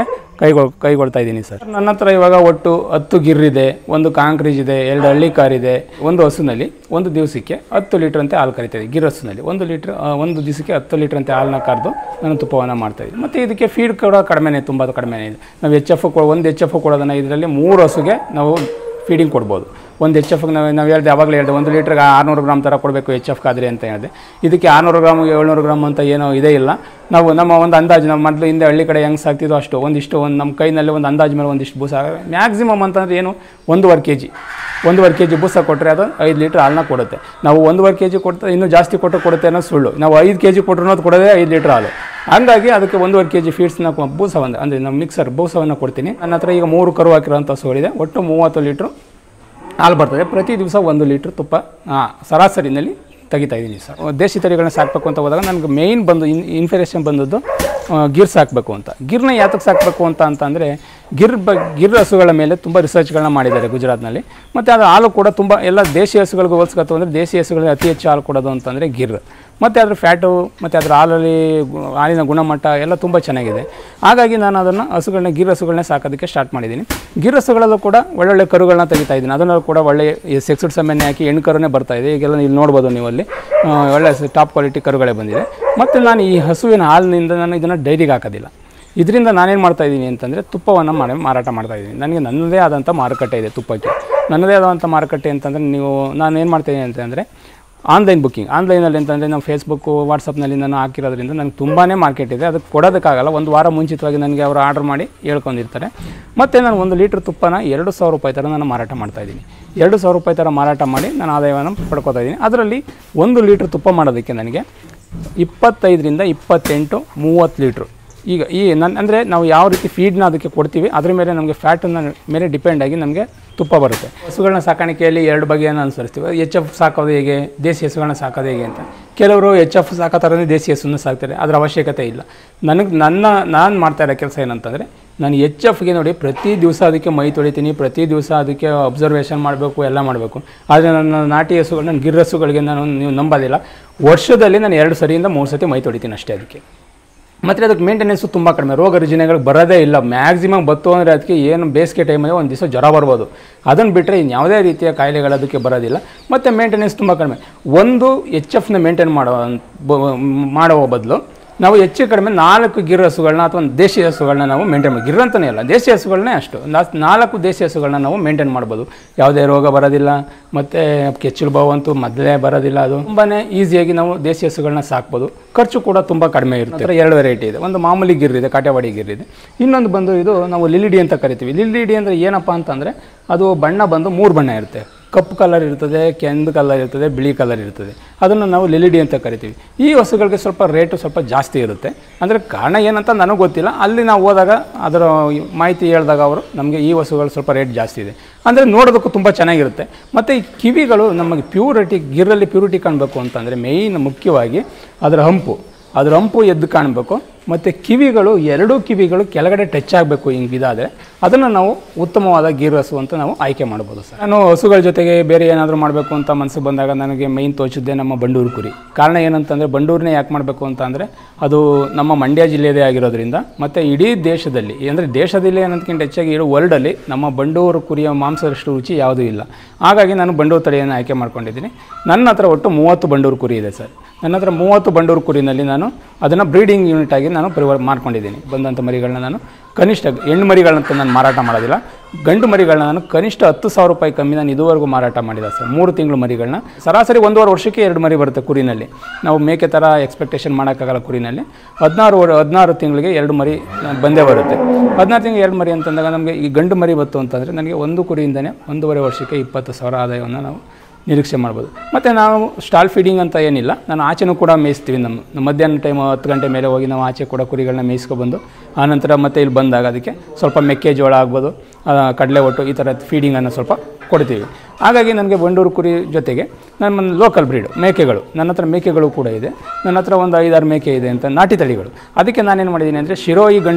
ಕೈಗೊಳ್ ಕೈಗೊಳ್ತಾ ಇದ್ದೀನಿ ಸರ್ ನನ್ನ ಹತ್ರ ಇವಾಗ ಒಟ್ಟು ಹತ್ತು ಗಿರ್ರಿದೆ ಒಂದು ಕಾಂಕ್ರೀಜ್ ಇದೆ ಎರಡು ಹಳ್ಳಿ ಕಾರ್ ಇದೆ ಒಂದು ಹಸುನಲ್ಲಿ ಒಂದು ದಿವಸಕ್ಕೆ ಹತ್ತು ಲೀಟ್ರ್ ಅಂತೆ ಹಾಲು ಕರಿತಾಯಿದೆ ಗಿರ್ ಹಸುನಲ್ಲಿ ಒಂದು ಲೀಟ್ರ್ ಆ, ಒಂದು ದಿವಸಕ್ಕೆ ಹತ್ತು ಲೀಟ್ರ್ ಅಂತೆ ಹಾಲನ್ನ ಕರೆದು ನಾನು ತುಪ್ಪವನ್ನು ಮಾಡ್ತಾಯಿದ್ದೀನಿ ಮತ್ತು ಇದಕ್ಕೆ ಫೀಡ್ ಕೂಡ ಕಡಿಮೆನೇ ತುಂಬ ಕಡಿಮೆನೇ ಇದೆ ನಾವು ಎಚ್ ಎಫ್ ಒಂದು ಎಚ್ ಎಫ್ ಕೊಡೋದನ್ನು ಇದರಲ್ಲಿ ಮೂರು ಹಸುಗೆ ನಾವು ಫೀಡಿಂಗ್ ಕೊಡ್ಬೋದು ಒಂದು ಎಚ್ ಎಫ್ಗೆ ನಾವು ನಾವು ಹೇಳ್ದೆ ಯಾವಾಗಲೇ ಹೇಳಿದೆ ಒಂದು ಲೀಟ್ರಿಗೆ ಆರುನೂರು ಗ್ರಾಮ್ ಥರ ಕೊಡಬೇಕು ಎಚ್ ಎಫ್ ಕಾದ್ರೆ ಅಂತ ಹೇಳಿದೆ ಇದಕ್ಕೆ ಆರುನೂರು ಗ್ರಾಮ್ ಏಳ್ನೂರು ಗ್ರಾಮ್ ಅಂತ ಏನೋ ಇದೇ ಇಲ್ಲ ನಾವು ನಮ್ಮ ಒಂದು ಅಂದಾಜು ನಮ್ಮ ಮೊದಲು ಹಿಂದೆ ಹಳ್ಳಿ ಕಡೆ ಹೆಂಗೆ ಸಾಕ್ತಿದ್ದೋ ಅಷ್ಟು ಒಂದಿಷ್ಟು ಒಂದು ನಮ್ಮ ಕೈನಲ್ಲಿ ಒಂದು ಅಂದಾಜು ಮೇಲೆ ಒಂದಿಷ್ಟು ಬೂಸ ಮ್ಯಾಕ್ಸಿಮಮ್ ಅಂತಂದ್ರೆ ಏನು ಒಂದೂವರೆ ಕೆ ಜಿ ಒಂದೂವರೆ ಕೆ ಜಿ ಬೂಸ ಕೊಟ್ಟರೆ ಅದು ಐದು ಲೀಟ್ರ್ ಹಾಲನ್ನ ಕೊಡುತ್ತೆ ನಾವು ಒಂದೂವರೆ ಕೆ ಜಿ ಕೊಡ್ತಾ ಇನ್ನೂ ಜಾಸ್ತಿ ಕೊಟ್ಟು ಕೊಡುತ್ತೆ ಅನ್ನೋದು ಸುಳ್ಳು ನಾವು ಐದು ಕೆ ಜಿ ಕೊಟ್ಟರು ಅದು ಕೊಡೋದೇ ಐದು ಲೀಟ್ರ್ ಹಾಲು ಹಂಗಾಗಿ ಅದಕ್ಕೆ ಒಂದೂವರೆ ಕೆ ಜಿ ಫೀಡ್ಸ್ನ ಬೂಸವನ್ನು ಅಂದರೆ ನಮ್ಮ ಮಿಕ್ಸರ್ ಬೂಸವನ್ನು ಕೊಡ್ತೀನಿ ನನ್ನ ಹತ್ರ ಈಗ ಮೂರು ಕರು ಹಾಕಿರೋಂಥ ಹಸುಗಳಿದೆ ಒಟ್ಟು ಮೂವತ್ತು ಲೀಟ್ರು ಹಾಲು ಬರ್ತದೆ ಪ್ರತಿ ದಿವಸ ಒಂದು ಲೀಟ್ರ್ ತುಪ್ಪ ಆ, ಸರಾಸರಿನಲ್ಲಿ ತೆಗಿತಾ ಇದ್ದೀನಿ ಸರ್ ದೇಶಿ ತಳಿಗಳನ್ನ ಸಾಕಬೇಕು ಅಂತ ಹೋದಾಗ ನನಗೆ ಮೇಯ್ನ್ ಬಂದು ಇನ್ ಇನ್ಫಾರ್ಮೇಷನ್ ಬಂದದ್ದು ಆ, ಗಿರ್ ಸಾಕಬೇಕು ಅಂತ ಗಿರ್ನ ಯಾತಕ್ಕೆ ಸಾಕಬೇಕು ಅಂತ ಅಂತಂದರೆ ಗಿರ್ ಬ ಗಿರ್ ಹಸುಗಳ ಮೇಲೆ ತುಂಬ ರಿಸರ್ಚ್ಗಳನ್ನ ಮಾಡಿದ್ದಾರೆ ಗುಜರಾತ್ನಲ್ಲಿ ಮತ್ತು ಅದು ಹಾಲು ಕೂಡ ತುಂಬ ಎಲ್ಲ ದೇಶಿ ಹಸುಗಳಿಗೆ ಹೋಲಿಸ್ಕೊತು ಅಂದರೆ ದೇಶಿ ಹಸುಗಳಿಗೆ ಅತಿ ಹೆಚ್ಚು ಹಾಲು ಕೊಡೋದು ಅಂತಂದರೆ ಗಿರ್ ಮತ್ತು ಅದ್ರ ಫ್ಯಾಟು ಮತ್ತು ಅದ್ರ ಹಾಲಲ್ಲಿ ಗು- ಹಾಲಿನ ಗುಣಮಟ್ಟ ಎಲ್ಲ ತುಂಬ ಚೆನ್ನಾಗಿದೆ ಹಾಗಾಗಿ ನಾನು ಅದನ್ನು ಹಸುಗಳನ್ನ ಗಿರ್ ಹಸುಗಳನ್ನೇ ಸಾಕೋದಕ್ಕೆ ಸ್ಟಾರ್ಟ್ ಮಾಡಿದ್ದೀನಿ ಗಿರ್ ಹಸುಗಳಲ್ಲೂ ಕೂಡ ಒಳ್ಳೊಳ್ಳೆ ಕರುಗಳನ್ನ ತೆಗಿತಾ ಇದ್ದೀನಿ ಅದನ್ನು ಕೂಡ ಒಳ್ಳೆ ಸೆಕ್ಸುಡ್ ಸೆಮೆನ್ನೆ ಹಾಕಿ ಹೆಣ್ಣು ಕರುನೇ ಬರ್ತಾ ಇದೆ ಈಗೆಲ್ಲ ಇಲ್ಲಿ ನೋಡ್ಬೋದು ನೀವು ಅಲ್ಲಿ ಆ, ಒಳ್ಳೆ ಟಾಪ್ ಕ್ವಾಲಿಟಿ ಕರುಗಳೇ ಬಂದಿದೆ ಮತ್ತು ನಾನು ಈ ಹಸುವಿನ ಹಾಲಿನಿಂದ ನಾನು ಇದನ್ನು ಡೈರಿಗೆ ಹಾಕೋದಿಲ್ಲ ಇದರಿಂದ ನಾನೇನು ಮಾಡ್ತಾ ಇದ್ದೀನಿ ಅಂತಂದರೆ ತುಪ್ಪವನ್ನು ಮಾಡಿ ಮಾರಾಟ ಮಾಡ್ತಾ ಇದ್ದೀನಿ ನನಗೆ ನನ್ನದೇ ಆದಂಥ ಮಾರುಕಟ್ಟೆ ಇದೆ ತುಪ್ಪಕ್ಕೆ ನನ್ನದೇ ಆದಂಥ ಮಾರುಕಟ್ಟೆ ಅಂತಂದರೆ ನೀವು ನಾನು ಏನು ಮಾಡ್ತಾಯಿದ್ದೀನಿ ಅಂತಂದರೆ ಆನ್ಲೈನ್ ಬುಕ್ಕಿಂಗ್ ಆನ್ಲೈನಲ್ಲಿ ಅಂತಂದರೆ ನಾವು ಫೇಸ್ಬುಕ್ಕು ವಾಟ್ಸಪ್ನಲ್ಲಿ ನಾನು ಹಾಕಿರೋದ್ರಿಂದ ನನಗೆ ತುಂಬಾ ಮಾರ್ಕೆಟ್ ಇದೆ ಅದಕ್ಕೆ ಕೊಡೋದಕ್ಕಾಗಲ್ಲ ಒಂದು ವಾರ ಮುಂಚಿತವಾಗಿ ನನಗೆ ಅವರು ಆರ್ಡರ್ ಮಾಡಿ ಹೇಳ್ಕೊಂಡಿರ್ತಾರೆ ಮತ್ತು ನಾನು ಒಂದು ಲೀಟ್ರ್ ತುಪ್ಪನ ಎರಡು ಸಾವಿರ ರೂಪಾಯಿ ಥರ ನಾನು ಮಾರಾಟ ಮಾಡ್ತಾಯಿದ್ದೀನಿ ಎರಡು ಸಾವಿರ ರೂಪಾಯಿ ಥರ ಮಾರಾಟ ಮಾಡಿ ನಾನು ಆದಾಯವನ್ನು ಪಡ್ಕೊತಾ ಇದ್ದೀನಿ ಅದರಲ್ಲಿ ಒಂದು ಲೀಟ್ರ್ ತುಪ್ಪ ಮಾಡೋದಕ್ಕೆ ನನಗೆ ಇಪ್ಪತ್ತೈದರಿಂದ ಇಪ್ಪತ್ತೆಂಟು ಮೂವತ್ತು ಲೀಟ್ರು ಈಗ ಈ ನನ್ನ ಅಂದರೆ ನಾವು ಯಾವ ರೀತಿ ಫೀಡ್ನ ಅದಕ್ಕೆ ಕೊಡ್ತೀವಿ ಅದ್ರ ಮೇಲೆ ನಮಗೆ ಫ್ಯಾಟನ್ನ ಮೇಲೆ ಡಿಪೆಂಡ್ ಆಗಿ ನಮಗೆ ತುಪ್ಪ ಬರುತ್ತೆ ಹಸುಗಳನ್ನ ಸಾಕಾಣಿಕೆಯಲ್ಲಿ ಎರಡು ಬಗೆಯನ್ನು ಅನುಸರಿಸ್ತೀವಿ ಎಚ್ ಎಫ್ ಸಾಕೋದು ಹೇಗೆ ದೇಸಿ ಹಸುಗಳನ್ನ ಸಾಕೋದು ಹೇಗೆ ಅಂತ ಕೆಲವರು ಎಚ್ ಎಫ್ ಸಾಕೋ ಥರನೇ ದೇಸಿ ಹಸುನ ಸಾಕ್ತಾರೆ ಅದರ ಅವಶ್ಯಕತೆ ಇಲ್ಲ ನನಗೆ ನನ್ನ ನಾನು ಮಾಡ್ತಾ ಇರೋ ಕೆಲಸ ಏನಂತಂದರೆ ನಾನು ಎಚ್ ಎಫ್ಗೆ ನೋಡಿ ಪ್ರತಿ ದಿವಸ ಅದಕ್ಕೆ ಮೈ ತೊಳಿತೀನಿ ಪ್ರತಿ ದಿವಸ ಅದಕ್ಕೆ ಅಬ್ಸರ್ವೇಷನ್ ಮಾಡಬೇಕು ಎಲ್ಲ ಮಾಡಬೇಕು ಆದರೆ ನನ್ನ ನಾಟಿ ಹಸುಗಳು ನನ್ನ ಗಿರ್ ಹಸುಗಳಿಗೆ ನಾನು ನೀವು ನಂಬೋದಿಲ್ಲ ವರ್ಷದಲ್ಲಿ ನಾನು ಎರಡು ಸರಿಯಿಂದ ಮೂರು ಸತಿ ಮೈ ತೊಳಿತೀನಿ ಅಷ್ಟೇ ಅದಕ್ಕೆ ಮತ್ತು ಅದಕ್ಕೆ ಮೇಂಟೆನೆನ್ಸು ತುಂಬ ಕಡಿಮೆ ರೋಗ ರುಜಿನಗಳು ಬರೋದೇ ಇಲ್ಲ ಮ್ಯಾಕ್ಸಿಮಮ್ ಬತ್ತು ಅಂದರೆ ಅದಕ್ಕೆ ಏನು ಬೇಸಿಗೆ ಟೈಮಲ್ಲಿ ಒಂದು ದಿವಸ ಜ್ವರ ಬರ್ಬೋದು ಅದನ್ನು ಬಿಟ್ಟರೆ ಇನ್ಯಾವುದೇ ರೀತಿಯ ಕಾಯಿಲೆಗಳು ಅದಕ್ಕೆ ಬರೋದಿಲ್ಲ ಮತ್ತು ಮೇಂಟೆನೆನ್ಸ್ ತುಂಬ ಕಡಿಮೆ ಒಂದು ಎಚ್ ಎಫ್ನ ಮೇಂಟೈನ್ ಮಾಡೋ ಬ- ಮಾಡುವ ಬದಲು ನಾವು ಹೆಚ್ಚು ಕಡಿಮೆ ನಾಲ್ಕು ಗಿರ್ ಹಸುಗಳನ್ನ ಅಥವಾ ದೇಶಿ ಹಸುಗಳನ್ನ ನಾವು ಮೇಂಟೈನ್ ಮಾಡಿ ಗಿರ್ ಅಂತಲೇ ಇಲ್ಲ ದೇಶಿ ಹಸುಗಳನ್ನೇ ಅಷ್ಟು ನಾ- ನಾಲ್ಕು ದೇಶಿ ಹಸುಗಳನ್ನ ನಾವು ಮೇಂಟೈನ್ ಮಾಡ್ಬೋದು ಯಾವುದೇ ರೋಗ ಬರೋದಿಲ್ಲ ಮತ್ತು ಕೆಚ್ಚಲು ಬಾವು ಅಂತೂ ಮೊದಲೇ ಬರೋದಿಲ್ಲ ಅದು ತುಂಬಾ ಈಸಿಯಾಗಿ ನಾವು ದೇಶಿ ಹಸುಗಳನ್ನ ಸಾಕ್ಬೋದು ಖರ್ಚು ಕೂಡ ತುಂಬ ಕಡಿಮೆ ಇರುತ್ತೆ ಅದರ ಎರಡು ವೆರೈಟಿ ಇದೆ ಒಂದು ಮಾಮೂಲಿ ಗಿರ್ ಇದೆ ಕಾಟೆವಾಡಿ ಗಿರ್ ಇದೆ ಇನ್ನೊಂದು ಬಂದು ಇದು ನಾವು ಲಿಲಿಡಿ ಅಂತ ಕರಿತೀವಿ ಲಿಲಿಡಿ ಅಂದರೆ ಏನಪ್ಪ ಅಂತಂದರೆ ಅದು ಬಣ್ಣ ಬಂದು ಮೂರು ಬಣ್ಣ ಇರುತ್ತೆ ಕಪ್ಪು ಕಲರ್ ಇರ್ತದೆ ಕೆಂದು ಕಲರ್ ಇರ್ತದೆ ಬಿಳಿ ಕಲರ್ ಇರ್ತದೆ ಅದನ್ನು ನಾವು ಲಿಲಿಡಿ ಅಂತ ಕರಿತೀವಿ ಈ ಹಸುಗಳಿಗೆ ಸ್ವಲ್ಪ ರೇಟು ಸ್ವಲ್ಪ ಜಾಸ್ತಿ ಇರುತ್ತೆ ಅಂದರೆ ಕಾರಣ ಏನಂತ ನನಗೆ ಗೊತ್ತಿಲ್ಲ ಅಲ್ಲಿ ನಾವು ಹೋದಾಗ ಅದರ ಮಾಹಿತಿ ಹೇಳಿದಾಗ ಅವರು ನಮಗೆ ಈ ಹಸುಗಳು ಸ್ವಲ್ಪ ರೇಟ್ ಜಾಸ್ತಿ ಇದೆ ಅಂದರೆ ನೋಡೋದಕ್ಕೂ ತುಂಬ ಚೆನ್ನಾಗಿರುತ್ತೆ ಮತ್ತು ಈ ಕಿವಿಗಳು ನಮಗೆ ಪ್ಯೂರಿಟಿ ಗಿರಲ್ಲಿ ಪ್ಯೂರಿಟಿ ಕಾಣಬೇಕು ಅಂತಂದರೆ ಮೇಯ್ನ್ ಮುಖ್ಯವಾಗಿ ಅದರ ಹಂಪು ಅದರ ಹಂಪು ಎದ್ದು ಕಾಣಬೇಕು ಮತ್ತು ಕಿವಿಗಳು ಎರಡೂ ಕಿವಿಗಳು ಕೆಳಗಡೆ ಟಚ್ ಆಗಬೇಕು ಹಿಂಗಿದಾದರೆ ಅದನ್ನು ನಾವು ಉತ್ತಮವಾದ ಗೀರ್ ಹಸು ಅಂತ ನಾವು ಆಯ್ಕೆ ಮಾಡ್ಬೋದು ಸರ್ ನಾನು ಹಸುಗಳ ಜೊತೆಗೆ ಬೇರೆ ಏನಾದರೂ ಮಾಡಬೇಕು ಅಂತ ಮನಸ್ಸು ಬಂದಾಗ ನನಗೆ ಮೈನ್ ತೋಚಿದ್ದೆ ನಮ್ಮ ಬಂಡೂರು ಕುರಿ ಕಾರಣ ಏನಂತಂದರೆ ಬಂಡೂರನ್ನೇ ಯಾಕೆ ಮಾಡಬೇಕು ಅಂತ ಅಂದರೆ ಅದು ನಮ್ಮ ಮಂಡ್ಯ ಜಿಲ್ಲೆಯದೇ ಆಗಿರೋದ್ರಿಂದ ಮತ್ತು ಇಡೀ ದೇಶದಲ್ಲಿ ಅಂದರೆ ದೇಶದಲ್ಲಿ ಅನ್ನೋದಕ್ಕಿಂತ ಹೆಚ್ಚಾಗಿ ಇಡೀ ವರ್ಲ್ಡಲ್ಲಿ ನಮ್ಮ ಬಂಡೂರು ಕುರಿಯ ಮಾಂಸದಷ್ಟು ರುಚಿ ಯಾವುದೂ ಇಲ್ಲ ಹಾಗಾಗಿ ನಾನು ಬಂಡೂರು ತಳಿಯನ್ನು ಆಯ್ಕೆ ಮಾಡ್ಕೊಂಡಿದ್ದೀನಿ ನನ್ನ ಹತ್ರ ಒಟ್ಟು ಮೂವತ್ತು ಬಂಡೂರು ಕುರಿ ಇದೆ ಸರ್ ನನ್ನ ಹತ್ರ ಮೂವತ್ತು ಬಂಡೂರು ಕುರಿನಲ್ಲಿ ನಾನು ಅದನ್ನು ಬ್ರೀಡಿಂಗ್ ಯೂನಿಟ್ ಆಗಿ ನಾನು ಪರಿವರ್ ಮಾಡ್ಕೊಂಡಿದ್ದೀನಿ ಬಂದಂಥ ಮರಿಗಳನ್ನ ನಾನು ಕನಿಷ್ಠ ಹೆಣ್ಣು ಮರಿಗಳಂತ ನಾನು ಮಾರಾಟ ಮಾಡೋದಿಲ್ಲ ಗಂಡು ಮರಿಗಳನ್ನ ನಾನು ಕನಿಷ್ಠ ಹತ್ತು ಸಾವಿರ ರೂಪಾಯಿ ಕಮ್ಮಿ ನಾನು ಇದುವರೆಗೂ ಮಾರಾಟ ಮಾಡಿದೆ ಸರ್ ಮೂರು ತಿಂಗಳು ಮರಿಗಳನ್ನ ಸರಾಸರಿ ಒಂದೂವರೆ ವರ್ಷಕ್ಕೆ ಎರಡು ಮರಿ ಬರುತ್ತೆ ಕುರಿನಲ್ಲಿ ನಾವು ಮೇಕೆ ಥರ ಎಕ್ಸ್ಪೆಕ್ಟೇಷನ್ ಮಾಡೋಕ್ಕಾಗಲ್ಲ ಕುರಿನಲ್ಲಿ ಹದಿನಾರು ವರ್- ಹದಿನಾರು ತಿಂಗಳಿಗೆ ಎರಡು ಮರಿ ಬಂದೇ ಬರುತ್ತೆ ಹದಿನಾರು ತಿಂಗಳು ಎರಡು ಮರಿ ಅಂತಂದಾಗ ನಮಗೆ ಈ ಗಂಡು ಮರಿ ಬಂತು ಅಂತಂದರೆ ನನಗೆ ಒಂದು ಕುರಿಯಿಂದನೇ ಒಂದೂವರೆ ವರ್ಷಕ್ಕೆ ಇಪ್ಪತ್ತು ಸಾವಿರ ಆದಾಯವನ್ನು ನಾವು ನಿರೀಕ್ಷೆ ಮಾಡ್ಬೋದು ಮತ್ತು ನಾವು ಸ್ಟಾಲ್ ಫೀಡಿಂಗ್ ಅಂತ ಏನಿಲ್ಲ ನಾನು ಆಚೆನೂ ಕೂಡ ಮೇಯಿಸ್ತೀವಿ ನಮ್ಮ ನಮ್ಮ ಮಧ್ಯಾಹ್ನ ಟೈಮ್ ಹತ್ತು ಗಂಟೆ ಮೇಲೆ ಹೋಗಿ ನಾವು ಆಚೆ ಕೂಡ ಕುರಿಗಳನ್ನ ಮೇಯಿಸ್ಕೊಬಂದು ಆನಂತರ ಮತ್ತೆ ಇಲ್ಲಿ ಬಂದಾಗ ಅದಕ್ಕೆ ಸ್ವಲ್ಪ ಮೆಕ್ಕೆಜೋಳ ಆಗ್ಬೋದು ಆ, ಕಡಲೆ ಒಟ್ಟು ಈ ಥರ ಫೀಡಿಂಗನ್ನು ಸ್ವಲ್ಪ ಕೊಡ್ತೀವಿ ಹಾಗಾಗಿ ನನಗೆ ಬಂಡೂರು ಕುರಿ ಜೊತೆಗೆ ನನ್ನ ಲೋಕಲ್ ಬ್ರೀಡ್ ಮೇಕೆಗಳು ನನ್ನ ಹತ್ರ ಮೇಕೆಗಳು ಕೂಡ ಇದೆ ನನ್ನ ಹತ್ರ ಒಂದು ಐದಾರು ಮೇಕೆ ಇದೆ ಅಂತ ನಾಟಿ ತಳಿಗಳು ಅದಕ್ಕೆ ನಾನೇನು ಮಾಡಿದ್ದೀನಿ ಅಂದರೆ ಶಿರೋಯಿ ಗಂಡು